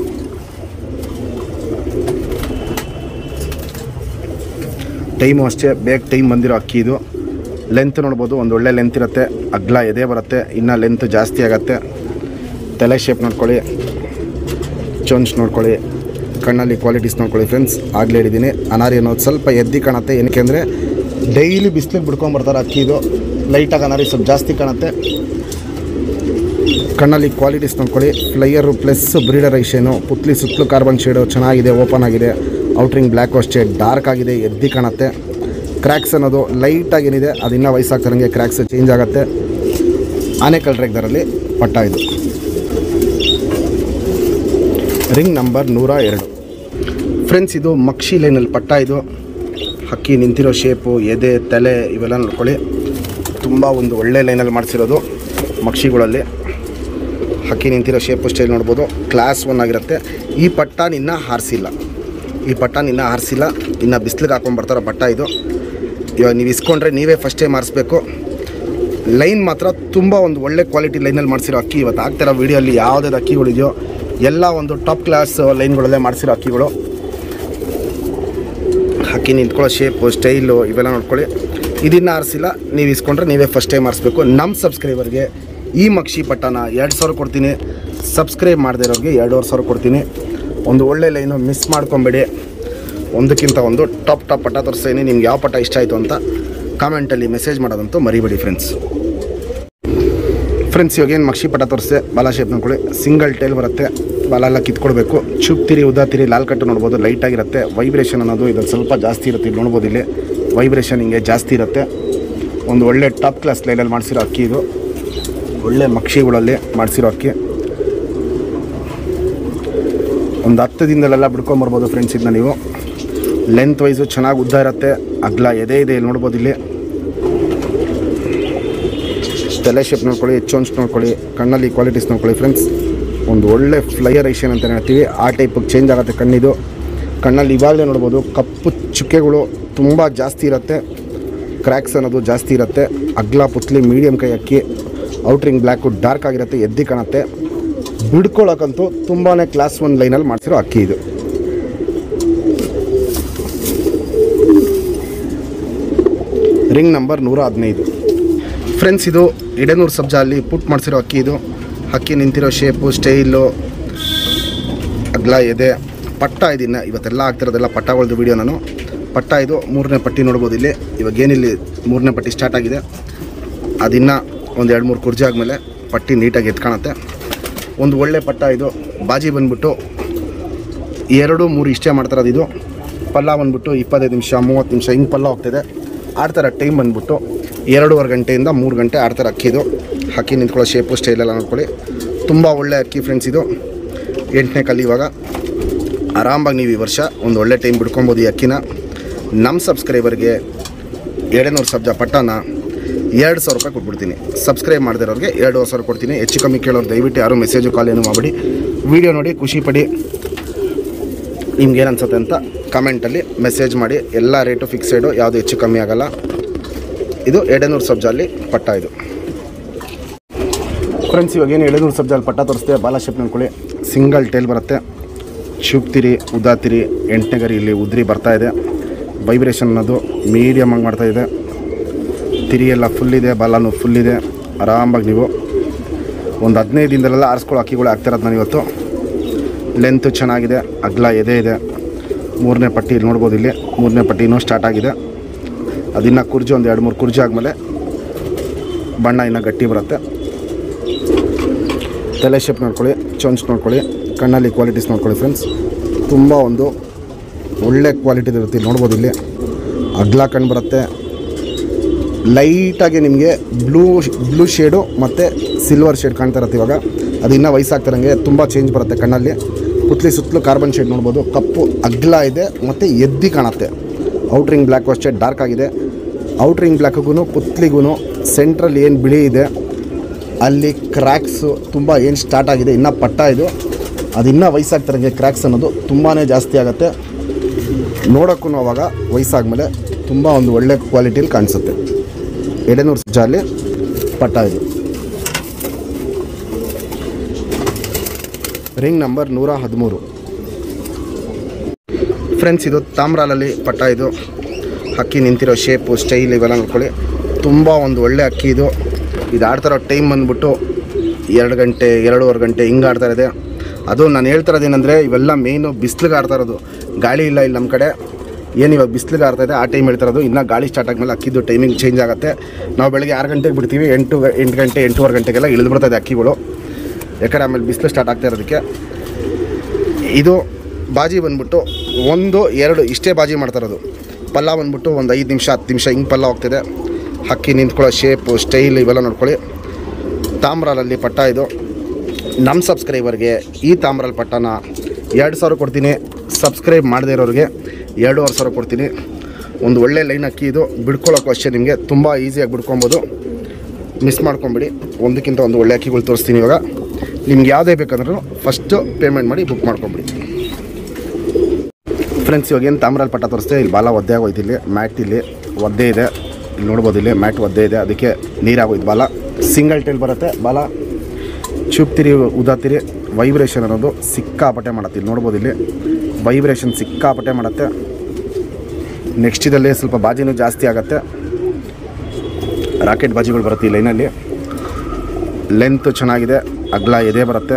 S1: ಟೈಮು ಅಷ್ಟೇ ಬೇಗ ಟೈಮ್ ಬಂದಿರೋ ಅಕ್ಕಿ ಇದು ಲೆಂತ್ ನೋಡ್ಬೋದು ಒಂದು ಒಳ್ಳೆ ಲೆಂತ್ ಇರುತ್ತೆ ಅಗ್ಲ ಎದೆ ಬರುತ್ತೆ ಇನ್ನು ಲೆಂತ್ ಜಾಸ್ತಿ ಆಗುತ್ತೆ ತಲೆ ಶೇಪ್ ನೋಡ್ಕೊಳ್ಳಿ ಚೊಂಚ್ ನೋಡ್ಕೊಳ್ಳಿ ಕಣ್ಣಲ್ಲಿ ಕ್ವಾಲಿಟೀಸ್ ನೋಡ್ಕೊಳ್ಳಿ ಫ್ರೆಂಡ್ಸ್ ಆಗಲೇ ಹೇಳಿದ್ದೀನಿ ಅನಾರಿ ಅನ್ನೋದು ಸ್ವಲ್ಪ ಎದ್ದಿ ಕಾಣುತ್ತೆ ಏನಕ್ಕೆ ಅಂದರೆ ಡೈಲಿ ಬಿಸಿಲಿಗೆ ಬಿಡ್ಕೊಂಬರ್ತಾರೆ ಅಕ್ಕಿ ಇದು ಲೈಟಾಗಿ ಅನಾರಿ ಸ್ವಲ್ಪ ಜಾಸ್ತಿ ಕಾಣುತ್ತೆ ಕಣ್ಣಲ್ಲಿ ಕ್ವಾಲಿಟೀಸ್ ನೋಡ್ಕೊಳ್ಳಿ ಫ್ಲೈಯರು ಪ್ಲಸ್ ಬ್ರೀಡರ್ ಐಷೇನು ಪುತ್ಲಿ ಸುತ್ತಲೂ ಕಾರ್ಬನ್ ಶೇಡು ಚೆನ್ನಾಗಿದೆ ಓಪನ್ ಆಗಿದೆ ಔಟ್ರಿಂಗ್ ಬ್ಲ್ಯಾಕ್ ಅಷ್ಟೇ ಡಾರ್ಕ್ ಆಗಿದೆ ಎದ್ದಿ ಕಾಣುತ್ತೆ ಕ್ರ್ಯಾಕ್ಸ್ ಅನ್ನೋದು ಲೈಟಾಗಿ ಏನಿದೆ ಅದು ಇನ್ನೂ ವಯಸ್ಸಾಗ್ತಾರಂಗೆ ಕ್ರ್ಯಾಕ್ಸ್ ಚೇಂಜ್ ಆಗುತ್ತೆ ಆನೆ ಕಲ್ರೆಗ್ದರಲ್ಲಿ ಪಟ್ಟ ಇದು ರಿಂಗ್ ನಂಬರ್ ನೂರ ಎರಡು ಫ್ರೆಂಡ್ಸ್ ಇದು ಮಕ್ಷಿ ಲೈನಲ್ಲಿ ಪಟ್ಟ ಇದು ಹಕ್ಕಿ ನಿಂತಿರೋ ಶೇಪು ಎದೆ ತಲೆ ಇವೆಲ್ಲ ನೋಡ್ಕೊಳ್ಳಿ ತುಂಬ ಒಂದು ಒಳ್ಳೆ ಲೈನಲ್ಲಿ ಮಾಡಿಸಿರೋದು ಮಕ್ಷಿಗಳಲ್ಲಿ ಹಕ್ಕಿ ನಿಂತಿರೋ ಶೇಪು ಸ್ಟೈಲ್ ನೋಡ್ಬೋದು ಕ್ಲಾಸ್ ಒನ್ ಆಗಿರುತ್ತೆ ಈ ಪಟ್ಟ ನಿನ್ನ ಹಾರಿಸಿಲ್ಲ ಈ ಪಟ್ಟ ನಿನ್ನ ಹಾರಿಸಿಲ್ಲ ಇನ್ನು ಬಿಸಿಲಿಗೆ ಹಾಕೊಂಡ್ಬರ್ತಾರೋ ಪಟ್ಟ ಇದು ಇವಾಗ ನೀವು ಇಸ್ಕೊಂಡ್ರೆ ನೀವೇ ಫಸ್ಟ್ ಟೈಮ್ ಮಾಡಿಸ್ಬೇಕು ಲೈನ್ ಮಾತ್ರ ತುಂಬ ಒಂದು ಒಳ್ಳೆ ಕ್ವಾಲಿಟಿ ಲೈನಲ್ಲಿ ಮಾಡಿಸಿರೋ ಅಕ್ಕಿ ಇವತ್ತು ಆಗ್ತಿರೋ ವೀಡಿಯೋಲ್ಲಿ ಯಾವುದಾದ್ರು ಅಕ್ಕಿಗಳಿದೆಯೋ ಎಲ್ಲ ಒಂದು ಟಾಪ್ ಕ್ಲಾಸ್ ಲೈನ್ಗಳಲ್ಲೇ ಮಾಡಿಸಿರೋ ಅಕ್ಕಿಗಳು ಹಕ್ಕಿ ನಿಂತ್ಕೊಳ್ಳೋ ಶೇಪು ಸ್ಟೈಲು ಇವೆಲ್ಲ ನೋಡ್ಕೊಳ್ಳಿ ಇದನ್ನು ಆರಿಸಿಲ್ಲ ನೀವು ಇಸ್ಕೊಂಡ್ರೆ ನೀವೇ ಫಸ್ಟ್ ಟೈಮ್ ಆರಿಸ್ಬೇಕು ನಮ್ಮ ಸಬ್ಸ್ಕ್ರೈಬರ್ಗೆ ಈ ಮಕ್ಷಿ ಪಟ್ಟನ ಎರಡು ಸಾವಿರ ಕೊಡ್ತೀನಿ ಸಬ್ಸ್ಕ್ರೈಬ್ ಮಾಡದೇ ಇರೋರಿಗೆ ಎರಡೂವರೆ ಸಾವಿರ ಕೊಡ್ತೀನಿ ಒಂದು ಒಳ್ಳೆ ಲೈನು ಮಿಸ್ ಮಾಡ್ಕೊಬೇಡಿ ಒಂದಕ್ಕಿಂತ ಒಂದು ಟಾಪ್ ಟಾಪ್ ಪಟ್ಟ ತೋರಿಸ್ತೀನಿ ನಿಮ್ಗೆ ಯಾವ ಪಟ್ಟ ಇಷ್ಟ ಆಯಿತು ಅಂತ ಕಾಮೆಂಟಲ್ಲಿ ಮೆಸೇಜ್ ಮಾಡೋದಂತೂ ಮರಿಬೇಡಿ ಫ್ರೆಂಡ್ಸ್ ಫ್ರೆಂಡ್ಸ್ ಇವಾಗ ಏನು ಮಕ್ಷಿ ಪಟ ತೋರಿಸ್ದೆ ಬಾಲ ಶೇಪ್ ನೋಡ್ಕೊಳ್ಳಿ ಸಿಂಗಲ್ ಟೈಲ್ ಬರುತ್ತೆ ಬಾಲ ಎಲ್ಲ ಕಿತ್ಕೊಳ್ಬೇಕು ಚುಪ್ತಿರಿ ಉದಾತಿರಿ ಲಾಲ್ ಕಟ್ಟು ನೋಡ್ಬೋದು ಲೈಟಾಗಿರುತ್ತೆ ವೈಬ್ರೇಷನ್ ಅನ್ನೋದು ಇದು ಸ್ವಲ್ಪ ಜಾಸ್ತಿ ಇರುತ್ತೆ ಇಲ್ಲಿ ನೋಡ್ಬೋದು ಇಲ್ಲಿ ವೈಬ್ರೇಷನ್ ಹಿಂಗೆ ಜಾಸ್ತಿ ಇರುತ್ತೆ ಒಂದು ಒಳ್ಳೆ ಟಾಪ್ ಕ್ಲಾಸ್ ಲೈನಲ್ಲಿ ಮಾಡಿಸಿರೋ ಅಕ್ಕಿ ಇದು ಒಳ್ಳೆ ಮಕ್ಷಿಗಳಲ್ಲಿ ಮಾಡಿಸಿರೋ ಅಕ್ಕಿ ಒಂದು ಹತ್ತು ದಿನದಲ್ಲೆಲ್ಲ ಬಿಡ್ಕೊಂಬರ್ಬೋದು ಫ್ರೆಂಡ್ಸ್ ಇದನ್ನ ನೀವು ಲೆಂತ್ ವೈಸು ಚೆನ್ನಾಗಿ ಉದ್ದ ಇರುತ್ತೆ ಅಗ್ಲ ಎದೆ ಇದೆ ಇಲ್ಲಿ ನೋಡ್ಬೋದು ಇಲ್ಲಿ ತಲೆ ಶೇಪ್ ನೋಡ್ಕೊಳ್ಳಿ ಚೊಂಚ್ ನೋಡ್ಕೊಳ್ಳಿ ಕಣ್ಣಲ್ಲಿ ಕ್ವಾಲಿಟೀಸ್ ನೋಡ್ಕೊಳ್ಳಿ ಫ್ರೆಂಡ್ಸ್ ಒಂದು ಒಳ್ಳೆ ಫ್ಲೈಯರ್ ಐಷನ್ ಅಂತ ಹೇಳ್ತೀವಿ ಆ ಟೈಪಿಗೆ ಚೇಂಜ್ ಆಗುತ್ತೆ ಕಣ್ಣಿದು ಕಣ್ಣಲ್ಲಿ ಇವಾಗಲೇ ನೋಡ್ಬೋದು ಕಪ್ಪು ಚುಕ್ಕೆಗಳು ತುಂಬ ಜಾಸ್ತಿ ಇರುತ್ತೆ ಕ್ರ್ಯಾಕ್ಸ್ ಅನ್ನೋದು ಜಾಸ್ತಿ ಇರುತ್ತೆ ಅಗ್ಲ ಪುತ್ಲಿ ಮೀಡಿಯಮ್ ಕೈ ಅಕ್ಕಿ ಔಟ್ರಿಂಗ್ ಬ್ಲ್ಯಾಕು ಡಾರ್ಕ್ ಆಗಿರುತ್ತೆ ಎದ್ದಿ ಕಾಣುತ್ತೆ ಬಿಡ್ಕೊಳ್ಳೋಕ್ಕಂತೂ ತುಂಬಾ ಕ್ಲಾಸ್ ಒನ್ ಲೈನಲ್ಲಿ ಮಾಡಿಸಿರೋ ಅಕ್ಕಿ ಇದು ರಿಂಗ್ ನಂಬರ್ ನೂರ ಹದಿನೈದು ಫ್ರೆಂಡ್ಸ್ ಇದು ಎಡೆನೂರು ಸಬ್ಜಾ ಅಲ್ಲಿ ಪುಟ್ ಮಾಡಿಸಿರೋ ಅಕ್ಕಿ ಇದು ಅಕ್ಕಿ ನಿಂತಿರೋ ಶೇಪು ಸ್ಟೈಲು ಅಗ್ಲ ಎದೆ ಪಟ್ಟ ಇದನ್ನು ಇವತ್ತೆಲ್ಲ ಆಗ್ತಿರೋದೆಲ್ಲ ಪಟ್ಟಗಳದ್ದು ವೀಡಿಯೋ ನಾನು ಪಟ್ಟ ಇದು ಮೂರನೇ ಪಟ್ಟಿ ನೋಡ್ಬೋದು ಇಲ್ಲಿ ಇವಾಗ ಏನಿಲ್ಲಿ ಮೂರನೇ ಪಟ್ಟಿ ಸ್ಟಾರ್ಟ್ ಆಗಿದೆ ಅದಿನ್ನು ಒಂದು ಎರಡು ಮೂರು ಕುರ್ಜಿ ಆದಮೇಲೆ ಪಟ್ಟಿ ನೀಟಾಗಿ ಎತ್ಕಾಣುತ್ತೆ ಒಂದು ಒಳ್ಳೆ ಪಟ್ಟ ಇದು ಬಾಜಿ ಬಂದ್ಬಿಟ್ಟು ಎರಡು ಮೂರು ಇಷ್ಟೇ ಮಾಡ್ತಾರದು ಇದು ಪಲ್ಲ ಬಂದ್ಬಿಟ್ಟು ಇಪ್ಪತ್ತೈದು ನಿಮಿಷ ಮೂವತ್ತು ನಿಮಿಷ ಹಿಂಗೆ ಪಲ್ಲ ಹೋಗ್ತಿದೆ ಆಡ್ತಾರೆ ಟೈಮ್ ಬಂದ್ಬಿಟ್ಟು ಎರಡೂವರೆ ಗಂಟೆಯಿಂದ ಮೂರು ಗಂಟೆ ಆಡ್ತಾರೆ ಅಕ್ಕಿದು ಅಕ್ಕಿ ನಿಂತ್ಕೊಳ್ಳೋ ಶೇಪು ಸ್ಟೈಲೆಲ್ಲ ನೋಡ್ಕೊಳ್ಳಿ ತುಂಬ ಒಳ್ಳೆ ಅಕ್ಕಿ ಫ್ರೆಂಡ್ಸ್ ಇದು ಎಂಟನೇ ಕಲ್ಲಿ ಇವಾಗ ಆರಾಮಾಗಿ ನೀವು ಈ ವರ್ಷ ಒಂದು ಒಳ್ಳೆ ಟೈಮ್ ಬಿಡ್ಕೊಬೋದು ಈ ಅಕ್ಕಿನ ನಮ್ಮ ಸಬ್ಸ್ಕ್ರೈಬರ್ಗೆ ಎರಡನೂರು ಸಬ್ಜಾ ಪಟ್ಟನ ಎರಡು ಸಾವಿರ ರೂಪಾಯಿ ಕೊಟ್ಬಿಡ್ತೀನಿ ಸಬ್ಸ್ಕ್ರೈಬ್ ಮಾಡಿದಿರೋರಿಗೆ ಎರಡು ಸಾವಿರ ಕೊಡ್ತೀನಿ ಹೆಚ್ಚು ಕಮ್ಮಿ ಕೇಳೋರು ದಯವಿಟ್ಟು ಯಾರು ಮೆಸೇಜು ಕಾಲ್ ಏನು ಮಾಡಬೇಡಿ ವೀಡಿಯೋ ನೋಡಿ ಖುಷಿ ಪಡಿ ನಿಮ್ಗೆ ಏನು ಅನ್ಸುತ್ತೆ ಅಂತ ಕಮೆಂಟಲ್ಲಿ ಮೆಸೇಜ್ ಮಾಡಿ ಎಲ್ಲ ರೇಟು ಫಿಕ್ಸೆಡು ಯಾವುದು ಹೆಚ್ಚು ಕಮ್ಮಿ ಆಗಲ್ಲ ಇದು ಎಡೆನೂರು ಸಬ್ಜಾಲಿ ಪಟ್ಟ ಇದು ಫ್ರೆಂಡ್ಸ್ ಇವಾಗ ಏನು ಎಡೆನೂರು ಸಬ್ಜಾಲಿ ಪಟ್ಟ ತೋರಿಸ್ತೆ ಬಾಲ ಶೇಪ್ ನೋಡ್ಕೊಳ್ಳಿ ಸಿಂಗಲ್ ಟೇಲ್ ಬರುತ್ತೆ ಚುಪ್ತಿರಿ ಉದಾತಿರಿ ಎಂಟನೇ ಗರಿ ಇಲ್ಲಿ ಉದ್ರಿ ಬರ್ತಾ ಇದೆ ವೈಬ್ರೇಷನ್ ಅನ್ನೋದು ಮೀಡಿಯಮ್ ಆಗಿ ಮಾಡ್ತಾ ಇದೆ ತಿರಿ ಎಲ್ಲ ಫುಲ್ ಇದೆ ಬಾಲನು ಫುಲ್ ಇದೆ ಆರಾಮಾಗಿ ನೀವು ಒಂದು ಹದಿನೈದು ದಿನದಲ್ಲೆಲ್ಲ ಆರಿಸ್ಕೊಳ್ಳೋ ಅಕ್ಕಿಗಳು ಆಗ್ತಿರೋದು ನಾನು ಇವತ್ತು ಲೆಂತು ಚೆನ್ನಾಗಿದೆ ಅಗ್ಲ ಎದೆ ಇದೆ ಮೂರನೇ ಪಟ್ಟಿ ಇಲ್ಲಿ ನೋಡ್ಬೋದು ಇಲ್ಲಿ ಮೂರನೇ ಪಟ್ಟಿನೂ ಸ್ಟಾರ್ಟ್ ಆಗಿದೆ ಅದಿನ್ನು ಕುರ್ಜಿ ಒಂದು ಎರಡು ಮೂರು ಕುರ್ಜಿ ಆದಮೇಲೆ ಬಣ್ಣ ಇನ್ನೂ ಗಟ್ಟಿ ಬರುತ್ತೆ ತಲೆ ಶೇಪ್ ನೋಡ್ಕೊಳ್ಳಿ ಚೊಂಚ್ ನೋಡ್ಕೊಳ್ಳಿ ಕಣ್ಣಲ್ಲಿ ಕ್ವಾಲಿಟೀಸ್ ನೋಡ್ಕೊಳ್ಳಿ ಫ್ರೆಂಡ್ಸ್ ತುಂಬ ಒಂದು ಒಳ್ಳೆ ಕ್ವಾಲಿಟಿ ಇರುತ್ತೆ ಇಲ್ಲಿ ನೋಡ್ಬೋದು ಇಲ್ಲಿ ಅಗ್ಲ ಕಣ್ಣು ಬರುತ್ತೆ ಲೈಟಾಗಿ ನಿಮಗೆ ಬ್ಲೂ ಬ್ಲೂ ಶೇಡು ಮತ್ತು ಸಿಲ್ವರ್ ಶೇಡ್ ಕಾಣ್ತಾ ಇರುತ್ತೆ ಇವಾಗ ಅದು ಇನ್ನೂ ವಯಸ್ಸಾಗ್ತಿರಂಗೆ ತುಂಬ ಚೇಂಜ್ ಬರುತ್ತೆ ಕಣ್ಣಲ್ಲಿ ಪುತ್ಲಿ ಸುತ್ತಲೂ ಕಾರ್ಬನ್ ಶೇಡ್ ನೋಡ್ಬೋದು ಕಪ್ಪು ಅಗ್ಲ ಇದೆ ಮತ್ತು ಎದ್ದಿ ಕಾಣುತ್ತೆ ಔಟ್ರಿಂಗ್ ಬ್ಲ್ಯಾಕ್ ಅಷ್ಟೇ ಡಾರ್ಕ್ ಆಗಿದೆ ಔಟ್ರಿಂಗ್ ಬ್ಲ್ಯಾಕ್ಗೂ ಪುತ್ಲಿಗೂ ಸೆಂಟ್ರಲ್ ಏನು ಬಿಳಿ ಇದೆ ಅಲ್ಲಿ ಕ್ರ್ಯಾಕ್ಸು ತುಂಬ ಏನು ಸ್ಟಾರ್ಟ್ ಆಗಿದೆ ಇನ್ನೂ ಪಟ್ಟ ಇದು ಅದಿನ್ನೂ ವಯಸ್ಸಾಗ್ತಾರಂಗೆ ಕ್ರ್ಯಾಕ್ಸ್ ಅನ್ನೋದು ತುಂಬಾ ಜಾಸ್ತಿ ಆಗುತ್ತೆ ನೋಡೋಕ್ಕೂ ಅವಾಗ ವಯಸ್ಸಾದ್ಮೇಲೆ ತುಂಬ ಒಂದು ಒಳ್ಳೆ ಕ್ವಾಲಿಟಿಯಲ್ಲಿ ಕಾಣಿಸುತ್ತೆ ಎಡೆನೂರು ಜಾಲಿ ಪಟ್ಟ ಇದು ರಿಂಗ್ ನಂಬರ್ ನೂರ ಹದಿಮೂರು ಫ್ರೆಂಡ್ಸ್ ಇದು ತಾಮ್ರಾಲಲ್ಲಿ ಪಟ್ಟ ಇದು ಅಕ್ಕಿ ನಿಂತಿರೋ ಶೇಪು ಸ್ಟೈಲ್ ಇವೆಲ್ಲ ನೋಡ್ಕೊಳ್ಳಿ ತುಂಬ ಒಂದು ಒಳ್ಳೆ ಅಕ್ಕಿ ಇದು ಇದು ಆಡ್ತಾರೋ ಟೈಮ್ ಬಂದ್ಬಿಟ್ಟು ಎರಡು ಗಂಟೆ ಎರಡೂವರೆ ಗಂಟೆ ಹಿಂಗೆ ಆಡ್ತಾ ಇದೆ ಅದು ನಾನು ಹೇಳ್ತಾ ಇರೋದೇನೆಂದರೆ ಇವೆಲ್ಲ ಮೇಯ್ನು ಬಿಸಿಲಿಗೆ ಆಡ್ತಾ ಇರೋದು ಗಾಳಿ ಇಲ್ಲ ಇಲ್ಲಿ ನಮ್ಮ ಕಡೆ ಏನು ಇವಾಗ ಬಿಸಿಲಿಗೆ ಆಡ್ತಾ ಇದೆ ಆ ಟೈಮ್ ಹೇಳ್ತಾ ಇರೋದು ಇನ್ನೂ ಗಾಳಿ ಸ್ಟಾರ್ಟ್ ಆದಮೇಲೆ ಅಕ್ಕಿದ್ದು ಟೈಮಿಂಗ್ ಚೇಂಜ್ ಆಗುತ್ತೆ ನಾವು ಬೆಳಗ್ಗೆ ಆರು ಗಂಟೆಗೆ ಬಿಡ್ತೀವಿ ಎಂಟು ಗ- ಎಂಟು ಗಂಟೆ ಎಂಟೂವರೆ ಗಂಟೆಗೆಲ್ಲ ಇಳಿದು ಬಿಡ್ತದೆ ಅಕ್ಕಿಗಳು ಯಾಕಂದರೆ ಆಮೇಲೆ ಬಿಸಿಲು ಸ್ಟಾರ್ಟ್ ಆಗ್ತಾ ಇರೋದಕ್ಕೆ ಇದು ಬಾಜಿ ಬಂದ್ಬಿಟ್ಟು ಒಂದು ಎರಡು ಇಷ್ಟೇ ಬಾಜಿ ಮಾಡ್ತಾ ಇರೋದು ಪಲ್ಲ ಬಂದ್ಬಿಟ್ಟು ಒಂದು ಐದು ನಿಮಿಷ ಹತ್ತು ನಿಮಿಷ ಹಿಂಗೆ ಪಲ್ಲ ಹೋಗ್ತಿದೆ ಹಕ್ಕಿ ನಿಂತ್ಕೊಳ್ಳೋ ಶೇಪು ಸ್ಟೈಲ್ ಇವೆಲ್ಲ ನೋಡ್ಕೊಳ್ಳಿ ತಾಮ್ರಾಲಲ್ಲಿ ಪಟ್ಟ ಇದು ನಮ್ಮ ಸಬ್ಸ್ಕ್ರೈಬರ್ಗೆ ಈ ತಾಮ್ರಾಲ್ ಪಟ್ಟನ ಎರಡು ಸಾವಿರ ಕೊಡ್ತೀನಿ ಸಬ್ಸ್ಕ್ರೈಬ್ ಮಾಡದೇ ಇರೋರಿಗೆ ಎರಡೂವರೆ ಸಾವಿರ ಕೊಡ್ತೀನಿ ಒಂದು ಒಳ್ಳೆ ಲೈನ್ ಅಕ್ಕಿ ಇದು ಬಿಡ್ಕೊಳ್ಳೋಕ್ಕೂ ಅಷ್ಟೇ ನಿಮಗೆ ತುಂಬ ಈಸಿಯಾಗಿ ಬಿಡ್ಕೊಬೋದು ಮಿಸ್ ಮಾಡ್ಕೊಂಬಿಡಿ ಒಂದಕ್ಕಿಂತ ಒಂದು ಒಳ್ಳೆ ಅಕ್ಕಿಗಳು ತೋರಿಸ್ತೀನಿ ಇವಾಗ ನಿಮ್ಗೆ ಯಾವುದೇ ಬೇಕಂದ್ರೂ ಫಸ್ಟು ಪೇಮೆಂಟ್ ಮಾಡಿ ಬುಕ್ ಮಾಡ್ಕೊಂಬಿಡಿ ಫ್ರೆಂಡ್ಸ್ ಇವಾಗ ಏನು ತಾಮ್ರಲ್ಲಿ ಪಟ್ಟ ತೋರಿಸ್ತೆ ಇಲ್ಲಿ ಬಾಲ ಒದ್ದೆ ಆಗೋಯ್ತು ಇಲ್ಲಿ ಮ್ಯಾಟ್ ಇಲ್ಲಿ ಒದ್ದೆ ಇದೆ ಇಲ್ಲಿ ನೋಡ್ಬೋದು ಇಲ್ಲಿ ಮ್ಯಾಟ್ ಒದ್ದೆ ಇದೆ ಅದಕ್ಕೆ ನೀರಾಗೋಯ್ತು ಬಾಲ ಸಿಂಗಲ್ ಟೈಲ್ ಬರುತ್ತೆ ಬಾಲ ಚುಪ್ತಿರಿ ಉದಾತಿರಿ ವೈಬ್ರೇಷನ್ ಅನ್ನೋದು ಸಿಕ್ಕಾಪಟ್ಟೆ ಮಾಡುತ್ತೆ ಇಲ್ಲಿ ನೋಡ್ಬೋದು ಇಲ್ಲಿ ವೈಬ್ರೇಷನ್ ಸಿಕ್ಕಾಪಟ್ಟೆ ಮಾಡುತ್ತೆ ನೆಕ್ಸ್ಟ್ ಇದರಲ್ಲಿ ಸ್ವಲ್ಪ ಬಾಜಿನೂ ಜಾಸ್ತಿ ಆಗುತ್ತೆ ರಾಕೆಟ್ ಬಾಜಿಗಳು ಬರುತ್ತೆ ಈ ಲೈನಲ್ಲಿ ಲೆಂತ್ ಚೆನ್ನಾಗಿದೆ ಅಗ್ಲ ಎದೆ ಬರುತ್ತೆ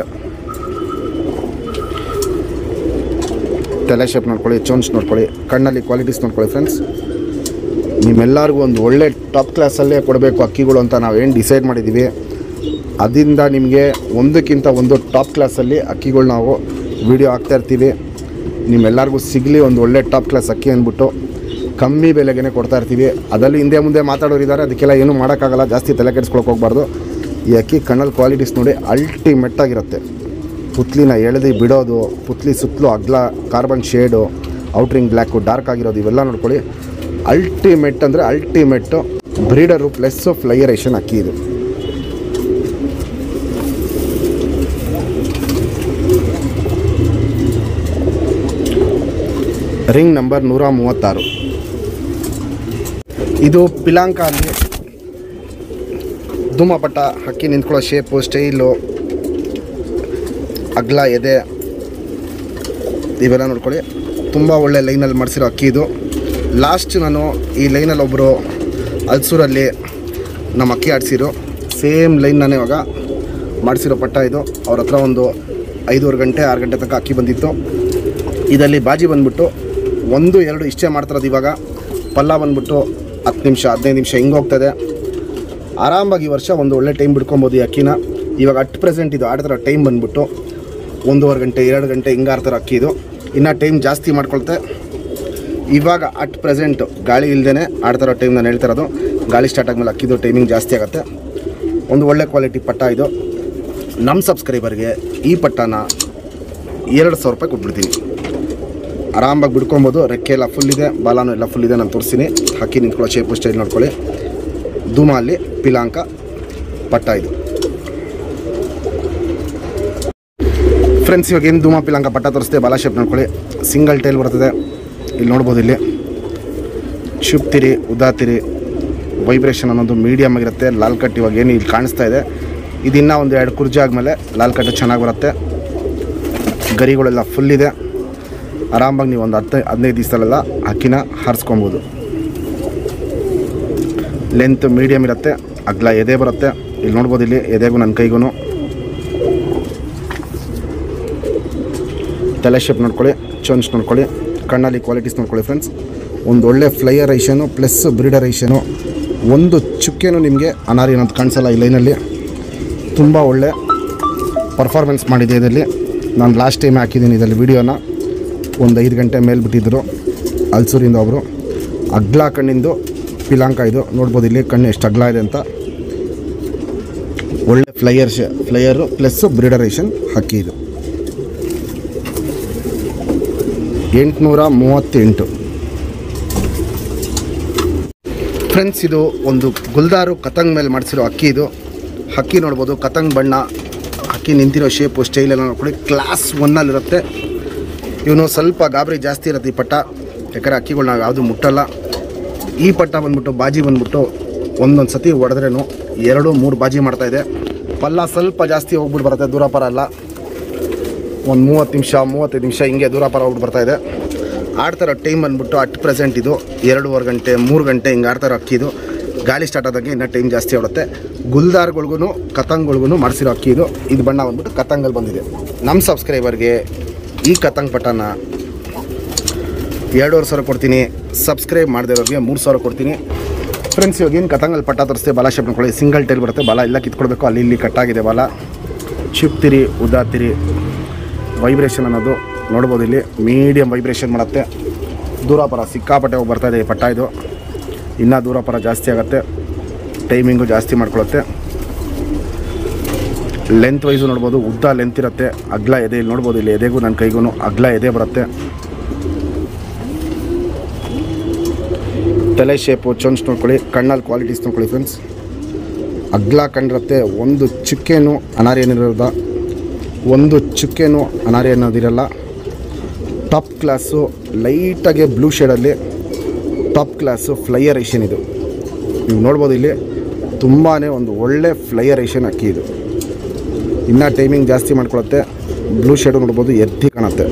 S1: ತಲೆ ಶೇಪ್ ನೋಡ್ಕೊಳ್ಳಿ ಚೋನ್ಸ್ ನೋಡ್ಕೊಳ್ಳಿ ಕಣ್ಣಲ್ಲಿ ಕ್ವಾಲಿಟೀಸ್ ನೋಡ್ಕೊಳ್ಳಿ ಫ್ರೆಂಡ್ಸ್ ನಿಮ್ಮೆಲ್ಲರಿಗೂ ಒಂದು ಒಳ್ಳೆ ಟಾಪ್ ಕ್ಲಾಸಲ್ಲೇ ಕೊಡಬೇಕು ಅಕ್ಕಿಗಳು ಅಂತ ನಾವೇನು ಡಿಸೈಡ್ ಮಾಡಿದ್ದೀವಿ ಅದರಿಂದ ನಿಮಗೆ ಒಂದಕ್ಕಿಂತ ಒಂದು ಟಾಪ್ ಕ್ಲಾಸಲ್ಲಿ ಅಕ್ಕಿಗಳು ನಾವು ವಿಡಿಯೋ ಹಾಕ್ತಾ ಇರ್ತೀವಿ ನಿಮ್ಮೆಲ್ಲರಿಗೂ ಸಿಗಲಿ ಒಂದು ಒಳ್ಳೆ ಟಾಪ್ ಕ್ಲಾಸ್ ಅಕ್ಕಿ ಅಂದ್ಬಿಟ್ಟು ಕಮ್ಮಿ ಬೆಲೆಗೆ ಕೊಡ್ತಾ ಇರ್ತೀವಿ ಅದರಲ್ಲಿ ಹಿಂದೆ ಮುಂದೆ ಮಾತಾಡೋರು ಇದ್ದಾರೆ ಅದಕ್ಕೆಲ್ಲ ಏನೂ ಮಾಡೋಕ್ಕಾಗಲ್ಲ ಜಾಸ್ತಿ ತಲೆ ಕೆಡಿಸ್ಕೊಳಕ್ಕೆ ಹೋಗ್ಬಾರ್ದು ಈ ಅಕ್ಕಿ ಕಣ್ಣಲ್ಲಿ ಕ್ವಾಲಿಟೀಸ್ ನೋಡಿ ಅಲ್ಟಿಮೆಟ್ ಆಗಿರುತ್ತೆ ಪುತ್ಲಿನ ಎಳೆದು ಬಿಡೋದು ಪುತ್ಲಿ ಸುತ್ತಲೂ ಅಗ್ಲ carbon shade outer ring black dark ಆಗಿರೋದು ಇವೆಲ್ಲ ನೋಡ್ಕೊಳ್ಳಿ ಅಲ್ಟಿಮೇಟ್ ಅಂದರೆ ಅಲ್ಟಿಮೇಟು ಬ್ರೀಡರು ಪ್ಲಸ್ ಫ್ಲೈಯರೇಷನ್ ಅಕ್ಕಿ ಇದು ರಿಂಗ್ ನಂಬರ್ ನೂರ ಮೂವತ್ತಾರು ಇದು ಪಿಲಾಂಕ ಅಲ್ಲಿ ಧೂಮಪಟ್ಟ ಹಕ್ಕಿ ನಿಂತ್ಕೊಳ್ಳೋ ಶೇಪು ಸ್ಟೈಲು ಅಗ್ಲ ಎದೆ ಇವೆಲ್ಲ ನೋಡ್ಕೊಳ್ಳಿ ತುಂಬ ಒಳ್ಳೆ ಲೈನಲ್ಲಿ ಮಾಡಿಸಿರೋ ಅಕ್ಕಿ ಇದು ಲಾಸ್ಟ್ ನಾನು ಈ ಲೈನಲ್ಲಿ ಒಬ್ಬರು ಅಲ್ಸೂರಲ್ಲಿ ನಮ್ಮ ಅಕ್ಕಿ ಆಡಿಸಿರು ಸೇಮ್ ಲೈನ್ ನಾನು ಇವಾಗ ಮಾಡಿಸಿರೋ ಪಟ್ಟ ಇದು ಅವ್ರ ಹತ್ರ ಒಂದು ಐದೂವರೆ ಗಂಟೆ ಆರು ಗಂಟೆ ತನಕ ಅಕ್ಕಿ ಬಂದಿತ್ತು ಇದರಲ್ಲಿ ಬಾಜಿ ಬಂದ್ಬಿಟ್ಟು ಒಂದು ಎರಡು ಇಷ್ಟೇ ಮಾಡ್ತಿರೋದು ಇವಾಗ ಪಲ್ಲ ಬಂದ್ಬಿಟ್ಟು ಹತ್ತು ನಿಮಿಷ ಹದಿನೈದು ನಿಮಿಷ ಹಿಂಗೆ ಹೋಗ್ತದೆ ಆರಾಮಾಗಿ ಈ ವರ್ಷ ಒಂದು ಒಳ್ಳೆ ಟೈಮ್ ಬಿಡ್ಕೊಬೋದು ಈ ಅಕ್ಕಿನ ಇವಾಗ ಅಟ್ ಪ್ರೆಸೆಂಟ್ ಇದು ಆಡ್ತಿರೋ ಟೈಮ್ ಬಂದ್ಬಿಟ್ಟು ಒಂದೂವರೆ ಗಂಟೆ ಎರಡು ಗಂಟೆ ಹಿಂಗೆ ಆಡ್ತಿರೋ ಅಕ್ಕಿ ಇದು ಇನ್ನು ಟೈಮ್ ಜಾಸ್ತಿ ಮಾಡ್ಕೊಳ್ತೆ ಇವಾಗ ಅಟ್ ಪ್ರೆಸೆಂಟ್ ಗಾಳಿ ಇಲ್ದೇ ಆಡ್ತಿರೋ ಟೈಮ್ ನಾನು ಹೇಳ್ತಿರೋದು ಗಾಳಿ ಸ್ಟಾರ್ಟ್ ಆದಮೇಲೆ ಅಕ್ಕಿದು ಟೈಮಿಂಗ್ ಜಾಸ್ತಿ ಆಗುತ್ತೆ ಒಂದು ಒಳ್ಳೆ ಕ್ವಾಲಿಟಿ ಪಟ್ಟ ಇದು ನಮ್ಮ ಸಬ್ಸ್ಕ್ರೈಬರ್ಗೆ ಈ ಪಟ್ಟನ ಎರಡು ಸಾವಿರ ರೂಪಾಯಿ ಕೊಟ್ಬಿಡ್ತೀನಿ ಆರಾಮಾಗಿ ಬಿಡ್ಕೊಬೋದು ರೆಕ್ಕೆ ಎಲ್ಲ ಫುಲ್ ಇದೆ ಬಾಲಾನು ಎಲ್ಲ ಫುಲ್ ಇದೆ ನಾನು ತೋರಿಸ್ತೀನಿ ಹಾಕಿ ನಿಂತ್ಕೊಳ್ಳೋ ಶೇಪು ಸ್ಟೈಲ್ ನೋಡ್ಕೊಳ್ಳಿ ಧೂಮ ಅಲ್ಲಿ ಪಿಲಾಂಕ ಪಟ್ಟ ಇದು ಫ್ರೆಂಡ್ಸ್ ಇವಾಗ ಏನು ಧೂಮ ಪಿಲಾಂಕ ಪಟ್ಟ ತೋರಿಸ್ತೆ ಬಾಲ ಶೇಪ್ ನೋಡ್ಕೊಳ್ಳಿ ಸಿಂಗಲ್ ಟೈಲ್ ಬರ್ತದೆ ಇಲ್ಲಿ ನೋಡ್ಬೋದು ಇಲ್ಲಿ ಶುಪ್ತಿರಿ ಉದಾತಿರಿ ವೈಬ್ರೇಷನ್ ಅನ್ನೋದು ಮೀಡಿಯಮ್ ಆಗಿರುತ್ತೆ ಲಾಲ್ ಕಟ್ ಇವಾಗ ಏನು ಇಲ್ಲಿ ಕಾಣಿಸ್ತಾ ಇದೆ ಇದಿನ್ನೂ ಒಂದು ಎರಡು ಕುರ್ಜಿ ಆದಮೇಲೆ ಲಾಲ್ ಕಟ್ಟು ಚೆನ್ನಾಗಿ ಬರುತ್ತೆ ಗರಿಗಳೆಲ್ಲ ಫುಲ್ ಇದೆ ಆರಾಮಾಗಿ ನೀವು ಒಂದು ಹತ್ತು ಹದಿನೈದು ದಿವಸದಲ್ಲೆಲ್ಲ ಅಕ್ಕಿನ ಹಾರಿಸ್ಕೊಬೋದು ಲೆಂತ್ ಮೀಡಿಯಮ್ ಇರುತ್ತೆ ಅಗ್ಲ ಎದೆ ಬರುತ್ತೆ ಇಲ್ಲಿ ನೋಡ್ಬೋದು ಇಲ್ಲಿ ಎದೆಗೂ ನನ್ನ ಕೈಗೂ ತಲೆ ಶೇಪ್ ನೋಡ್ಕೊಳ್ಳಿ ಚೊಂಚ್ ನೋಡ್ಕೊಳ್ಳಿ ಕಣ್ಣಲ್ಲಿ ಕ್ವಾಲಿಟೀಸ್ ನೋಡ್ಕೊಳ್ಳಿ ಫ್ರೆಂಡ್ಸ್ ಒಂದು ಒಳ್ಳೆ ಫ್ಲೈಯರ್ ಐಷನು ಪ್ಲಸ್ ಬ್ರೀಡರ್ ಐಷನು ಒಂದು ಚುಕ್ಕೆನೂ ನಿಮಗೆ ಅನಾರಿ ಅನ್ನೋದು ಕಾಣಿಸಲ್ಲ ಈ ಲೈನಲ್ಲಿ ತುಂಬ ಒಳ್ಳೆ ಪರ್ಫಾರ್ಮೆನ್ಸ್ ಮಾಡಿದೆ ಇದರಲ್ಲಿ ನಾನು ಲಾಸ್ಟ್ ಟೈಮ್ ಹಾಕಿದ್ದೀನಿ ಇದರಲ್ಲಿ ವೀಡಿಯೋನ ಒಂದು ಐದು ಗಂಟೆ ಮೇಲೆ ಬಿಟ್ಟಿದ್ದರು ಅಲ್ಸೂರಿಂದ ಒಬ್ಬರು ಅಗ್ಲ ಕಣ್ಣಿಂದು ಪಿಲಾಂಕ ಇದು ನೋಡ್ಬೋದು ಇಲ್ಲಿ ಕಣ್ಣು ಎಷ್ಟು ಅಗ್ಲ ಇದೆ ಅಂತ ಒಳ್ಳೆ ಫ್ಲೈಯರ್ ಶೇ ಫ್ಲೈಯರು ಪ್ಲಸ್ಸು ಬ್ರೀಡರೇಷನ್ ಹಕ್ಕಿ ಇದು ಎಂಟುನೂರ ಮೂವತ್ತೆಂಟು ಫ್ರೆಂಡ್ಸ್ ಇದು ಒಂದು ಗುಲ್ದಾರು ಕತಂಗ್ ಮೇಲೆ ಮಾಡಿಸಿರೋ ಅಕ್ಕಿ ಇದು ಹಕ್ಕಿ ನೋಡ್ಬೋದು ಕತಂಗ್ ಬಣ್ಣ ಅಕ್ಕಿ ನಿಂತಿರೋ ಶೇಪು ಸ್ಟೈಲೆಲ್ಲ ನೋಡ್ಕೊಳ್ಳಿ ಕ್ಲಾಸ್ ಒನ್ನಲ್ಲಿರುತ್ತೆ ಇವನು ಸ್ವಲ್ಪ ಗಾಬರಿ ಜಾಸ್ತಿ ಇರುತ್ತೆ ಈ ಪಟ್ಟ ಯಾಕಂದರೆ ಅಕ್ಕಿಗಳು ನಾವು ಯಾವುದು ಮುಟ್ಟಲ್ಲ ಈ ಪಟ್ಟ ಬಂದ್ಬಿಟ್ಟು ಬಾಜಿ ಬಂದ್ಬಿಟ್ಟು ಒಂದೊಂದು ಸತಿ ಹೊಡೆದ್ರೇನು ಎರಡು ಮೂರು ಬಾಜಿ ಮಾಡ್ತಾಯಿದೆ ಪಲ್ಲ ಸ್ವಲ್ಪ ಜಾಸ್ತಿ ಹೋಗ್ಬಿಟ್ಟು ಬರುತ್ತೆ ದೂರ ಪರ ಅಲ್ಲ ಒಂದು ಮೂವತ್ತು ನಿಮಿಷ ಮೂವತ್ತೈದು ನಿಮಿಷ ಹಿಂಗೆ ದೂರ ಪರ ಹೋಗ್ಬಿಟ್ಟು ಬರ್ತಾಯಿದೆ ಆಡ್ತಾರೋ ಟೈಮ್ ಬಂದ್ಬಿಟ್ಟು ಅಟ್ ಪ್ರೆಸೆಂಟ್ ಇದು ಎರಡೂವರೆ ಗಂಟೆ ಮೂರು ಗಂಟೆ ಹಿಂಗೆ ಆಡ್ತಾರೋ ಅಕ್ಕಿ ಇದು ಗಾಳಿ ಸ್ಟಾರ್ಟ್ ಆದಂಗೆ ಇನ್ನೂ ಟೈಮ್ ಜಾಸ್ತಿ ಆಗುತ್ತೆ ಗುಲ್ದಾರ್ಗಳ್ಗೂ ಕತಂಗ್ಗಳ್ಗೂ ಮಾಡಿಸಿರೋ ಅಕ್ಕಿ ಇದು ಇದು ಬಣ್ಣ ಬಂದ್ಬಿಟ್ಟು ಕತಂಗಲ್ಲಿ ಬಂದಿದೆ ನಮ್ಮ ಸಬ್ಸ್ಕ್ರೈಬರ್ಗೆ ಈ ಕತಂಗ್ ಪಟನ ಎರಡೂವರೆ ಸಾವಿರ ಕೊಡ್ತೀನಿ ಸಬ್ಸ್ಕ್ರೈಬ್ ಮಾಡದಿರೋರಿಗೆ ಮೂರು ಸಾವಿರ ಕೊಡ್ತೀನಿ ಫ್ರೆಂಡ್ಸ್ ಇವಾಗ ಏನು ಕತಂಗಲ್ಲಿ ಪಟ್ಟ ತರಿಸ್ತೆ ಬಾಲ ಶೇಪ್ ನೋಡ್ಕೊಳ್ಳಿ ಸಿಂಗಲ್ ಟೈಲ್ ಬರುತ್ತೆ ಬಾಲ ಎಲ್ಲ ಕಿತ್ಕೊಳ್ಬೇಕು ಅಲ್ಲಿ ಇಲ್ಲಿ ಕಟ್ಟಾಗಿದೆ ಬಾಲ ಚಿಪ್ತಿರಿ ಉದ್ದಾತಿರಿ ವೈಬ್ರೇಷನ್ ಅನ್ನೋದು ನೋಡ್ಬೋದು ಇಲ್ಲಿ ಮೀಡಿಯಮ್ ವೈಬ್ರೇಷನ್ ಮಾಡುತ್ತೆ ದೂರಾಪರ ಸಿಕ್ಕಾಪಟ್ಟೆ ಹೋಗಿ ಬರ್ತಾ ಇದೆ ಈ ಪಟ್ಟ ಇದು ಇನ್ನೂ ದೂರಾಪರ ಜಾಸ್ತಿ ಆಗುತ್ತೆ ಟೈಮಿಂಗು ಜಾಸ್ತಿ ಮಾಡ್ಕೊಳುತ್ತೆ ಲೆಂತ್ ವೈಸು ನೋಡ್ಬೋದು ಉದ್ದ ಲೆಂತ್ ಇರುತ್ತೆ ಅಗ್ಲ ಎದೆ ಇಲ್ಲಿ ನೋಡ್ಬೋದು ಇಲ್ಲಿ ಎದೆಗೂ ನನ್ನ ಕೈಗೂ ಅಗ್ಲ ಎದೆ ಬರುತ್ತೆ ತಲೆ ಶೇಪು ಚೊಂಚ್ ನೋಡ್ಕೊಳ್ಳಿ ಕಣ್ಣಲ್ಲಿ ಕ್ವಾಲಿಟೀಸ್ ನೋಡ್ಕೊಳ್ಳಿ ಫ್ರೆಂಡ್ಸ್ ಅಗ್ಲ ಕಂಡಿರುತ್ತೆ ಒಂದು ಚುಕ್ಕೆನೂ ಅನಾರಿ ಏನಿರೋದ ಒಂದು ಚುಕ್ಕೆನೂ ಅನಾರಿ ಅನ್ನೋದಿರಲ್ಲ ಟಾಪ್ ಕ್ಲಾಸು ಲೈಟಾಗಿ ಬ್ಲೂ ಶೇಡಲ್ಲಿ ಟಾಪ್ ಕ್ಲಾಸು ಫ್ಲೈಯರ್ ಏಷನ್ ಇದು ನೀವು ನೋಡ್ಬೋದು ಇಲ್ಲಿ ತುಂಬಾ ಒಂದು ಒಳ್ಳೆ ಫ್ಲೈಯರ್ ಏಷನ್ ಅಕ್ಕಿ ಇದು ಇನ್ನೂ ಟೈಮಿಂಗ್ ಜಾಸ್ತಿ ಮಾಡ್ಕೊಳುತ್ತೆ ಬ್ಲೂ ಶೇಡು ನೋಡ್ಬೋದು ಎತ್ತಿ ಕಾಣುತ್ತೆ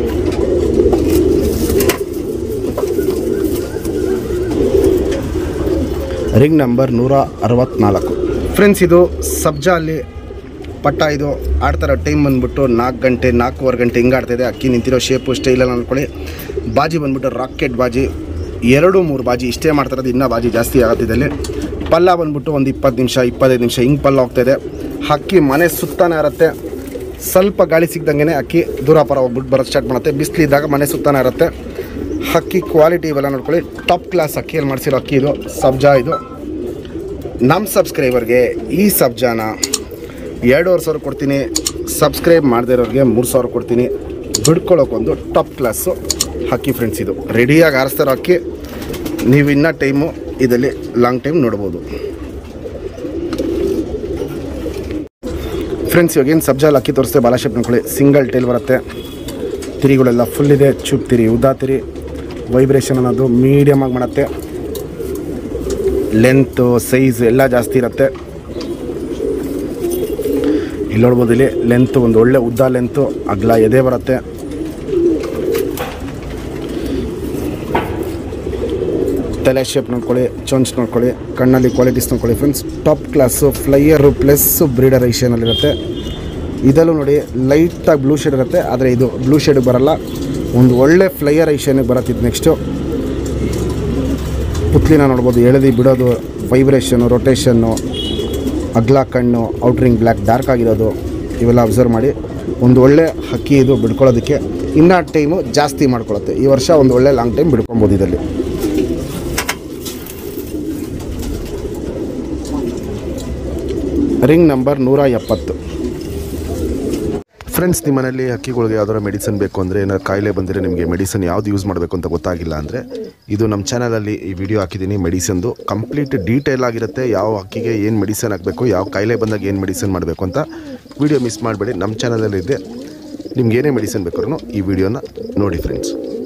S1: ರಿಂಗ್ ನಂಬರ್ ನೂರ ಅರವತ್ನಾಲ್ಕು ಫ್ರೆಂಡ್ಸ್ ಇದು ಸಬ್ಜಾ ಅಲ್ಲಿ ಪಟ್ಟ ಇದು ಆಡ್ತಾರೋ ಟೈಮ್ ಬಂದ್ಬಿಟ್ಟು ನಾಲ್ಕು ಗಂಟೆ ನಾಲ್ಕೂವರೆ ಗಂಟೆ ಹಿಂಗೆ ಆಡ್ತಾಯಿದೆ ಅಕ್ಕಿ ನಿಂತಿರೋ ಶೇಪು ಸ್ಟೈಲೆಲ್ಲ ಅಂದ್ಕೊಳ್ಳಿ ಬಾಜಿ ಬಂದ್ಬಿಟ್ಟು ರಾಕೆಟ್ ಬಾಜಿ ಎರಡು ಮೂರು ಬಾಜಿ ಇಷ್ಟೇ ಮಾಡ್ತಾರದು ಇನ್ನೂ ಬಾಜಿ ಜಾಸ್ತಿ ಆಗುತ್ತೆ ಇದರಲ್ಲಿ ಪಲ್ಲ ಬಂದ್ಬಿಟ್ಟು ಒಂದು ಇಪ್ಪತ್ತು ನಿಮಿಷ ಇಪ್ಪತ್ತೈದು ನಿಮಿಷ ಹಿಂಗೆ ಪಲ್ಲ ಹೋಗ್ತಾಯಿದೆ ಅಕ್ಕಿ ಮನೆ ಸುತ್ತಾನೆ ಇರುತ್ತೆ ಸ್ವಲ್ಪ ಗಾಳಿ ಸಿಗ್ದಂಗೆ ಅಕ್ಕಿ ದೂರ ಪರ ಹೋಗ್ಬಿಟ್ಟು ಬರೋದು ಸ್ಟಾರ್ಟ್ ಮಾಡುತ್ತೆ ಬಿಸಿಲಿದ್ದಾಗ ಮನೆ ಸುತ್ತಾನೆ ಇರುತ್ತೆ ಅಕ್ಕಿ ಕ್ವಾಲಿಟಿ ಇವೆಲ್ಲ ನೋಡ್ಕೊಳ್ಳಿ ಟಾಪ್ ಕ್ಲಾಸ್ ಅಕ್ಕಿಯಲ್ಲಿ ಮಾಡಿಸಿರೋ ಅಕ್ಕಿ ಇದು ಸಬ್ಜಾ ಇದು ನಮ್ಮ ಸಬ್ಸ್ಕ್ರೈಬರ್ಗೆ ಈ ಸಬ್ಜಾನ ಎರಡೂವರೆ ಸಾವಿರ ಕೊಡ್ತೀನಿ ಸಬ್ಸ್ಕ್ರೈಬ್ ಮಾಡದೇ ಇರೋರಿಗೆ ಮೂರು ಸಾವಿರ ಕೊಡ್ತೀನಿ ಬಿಡ್ಕೊಳ್ಳೋಕೊಂದು ಟಾಪ್ ಕ್ಲಾಸು ಅಕ್ಕಿ ಫ್ರೆಂಡ್ಸ್ ಇದು ರೆಡಿಯಾಗಿ ಆರಿಸ್ತಾರೋ ಅಕ್ಕಿ ನೀವು ಇನ್ನೂ ಟೈಮು ಇದರಲ್ಲಿ ಲಾಂಗ್ ಟೈಮ್ ನೋಡ್ಬೋದು ಫ್ರೆಂಡ್ಸ್ ಇವಾಗ ಏನು ಸಬ್ಜಾಲ್ ಅಕ್ಕಿ ತೋರಿಸ್ತೆ ಬಾಲ ಶೇಪ್ ನೋಡ್ಕೊಳ್ಳಿ ಸಿಂಗಲ್ ಟೈಲ್ ಬರುತ್ತೆ ತಿರಿಗಳೆಲ್ಲ ಫುಲ್ ಇದೆ ಚುಪ್ ತಿರಿ ಉದ್ದಾ ತಿರಿ ವೈಬ್ರೇಷನ್ ಅನ್ನೋದು ಮೀಡಿಯಮ್ ಆಗಿ ಮಾಡುತ್ತೆ ಲೆಂತು ಸೈಜ್ ಎಲ್ಲ ಜಾಸ್ತಿ ಇರುತ್ತೆ ಇಲ್ಲಿ ನೋಡ್ಬೋದು ಇಲ್ಲಿ ಲೆಂತ್ ಒಂದು ಒಳ್ಳೆ ಉದ್ದ ಲೆಂತು ಅಗ್ಲ ಎದೆ ಬರುತ್ತೆ ತಲೆ ಶೇಪ್ ನೋಡ್ಕೊಳ್ಳಿ ಚೊಂಚ್ ನೋಡ್ಕೊಳ್ಳಿ ಕಣ್ಣಲ್ಲಿ ಕ್ವಾಲಿಟೀಸ್ ನೋಡ್ಕೊಳ್ಳಿ friends top class flyer plus breeder ಐಷನಲ್ಲಿರುತ್ತೆ ಇದರಲ್ಲೂ ನೋಡಿ ಲೈಟಾಗಿ ಬ್ಲೂ ಶೇಡ್ ಇರುತ್ತೆ ಆದರೆ ಇದು ಬ್ಲೂ ಶೇಡ್ ಬರಲ್ಲ ಒಂದು ಒಳ್ಳೆ ಫ್ಲೈಯರ್ ಐಷನಿಗೆ ಬರುತ್ತೆ ಇದು ನೆಕ್ಸ್ಟು ಪುತ್ಲಿನ ನೋಡ್ಬೋದು ಎಳೆದು ಬಿಡೋದು ವೈಬ್ರೇಷನು ರೊಟೇಷನ್ನು ಅಗ್ಲ ಕಣ್ಣು ಔಟ್ರಿಂಗ್ ಬ್ಲ್ಯಾಕ್ ಡಾರ್ಕ್ ಆಗಿರೋದು ಇವೆಲ್ಲ ಅಬ್ಸರ್ವ್ ಮಾಡಿ ಒಂದು ಒಳ್ಳೆ ಹಕ್ಕಿ ಇದು ಬಿಡ್ಕೊಳ್ಳೋದಕ್ಕೆ ಇನ್ನೂ ಟೈಮು ಜಾಸ್ತಿ ಮಾಡ್ಕೊಳುತ್ತೆ ಈ ವರ್ಷ ಒಂದು ಒಳ್ಳೆ ಲಾಂಗ್ ಟೈಮ್ ಬಿಡ್ಕೊಬೋದು ಇದರಲ್ಲಿ ರಿಂಗ್ ನಂಬರ್ ನೂರ ಎಪ್ಪತ್ತು ಫ್ರೆಂಡ್ಸ್ ನಿಮ್ಮ ಮನೇಲಿ ಹಕ್ಕಿಗಳಿಗೆ ಯಾವ್ದಾರ ಮೆಡಿಸನ್ ಬೇಕು ಅಂದರೆ ಏನಾದ್ರು ಕಾಯಿಲೆ ಬಂದರೆ ನಿಮಗೆ ಮೆಡಿಸನ್ ಯಾವ್ದು ಯೂಸ್ ಮಾಡಬೇಕು ಅಂತ ಗೊತ್ತಾಗಿಲ್ಲ ಅಂದರೆ ಇದು ನಮ್ಮ ಚಾನಲಲ್ಲಿ ಈ ವಿಡಿಯೋ ಹಾಕಿದ್ದೀನಿ ಮೆಡಿಸನ್ದು ಕಂಪ್ಲೀಟ್ ಡೀಟೇಲ್ ಆಗಿರುತ್ತೆ ಯಾವ ಹಕ್ಕಿಗೆ ಏನು ಮೆಡಿಸನ್ ಹಾಕಬೇಕು ಯಾವ ಕಾಯಿಲೆ ಬಂದಾಗ ಏನು ಮೆಡಿಸನ್ ಮಾಡಬೇಕು ಅಂತ ವಿಡಿಯೋ ಮಿಸ್ ಮಾಡಬೇಡಿ ನಮ್ಮ ಚಾನಲಲ್ಲಿ ಇದೆ ನಿಮ್ಗೆ ಏನೇ ಮೆಡಿಸನ್ ಬೇಕಾದ್ರೂ ಈ ವಿಡಿಯೋನ ನೋಡಿ ಫ್ರೆಂಡ್ಸ್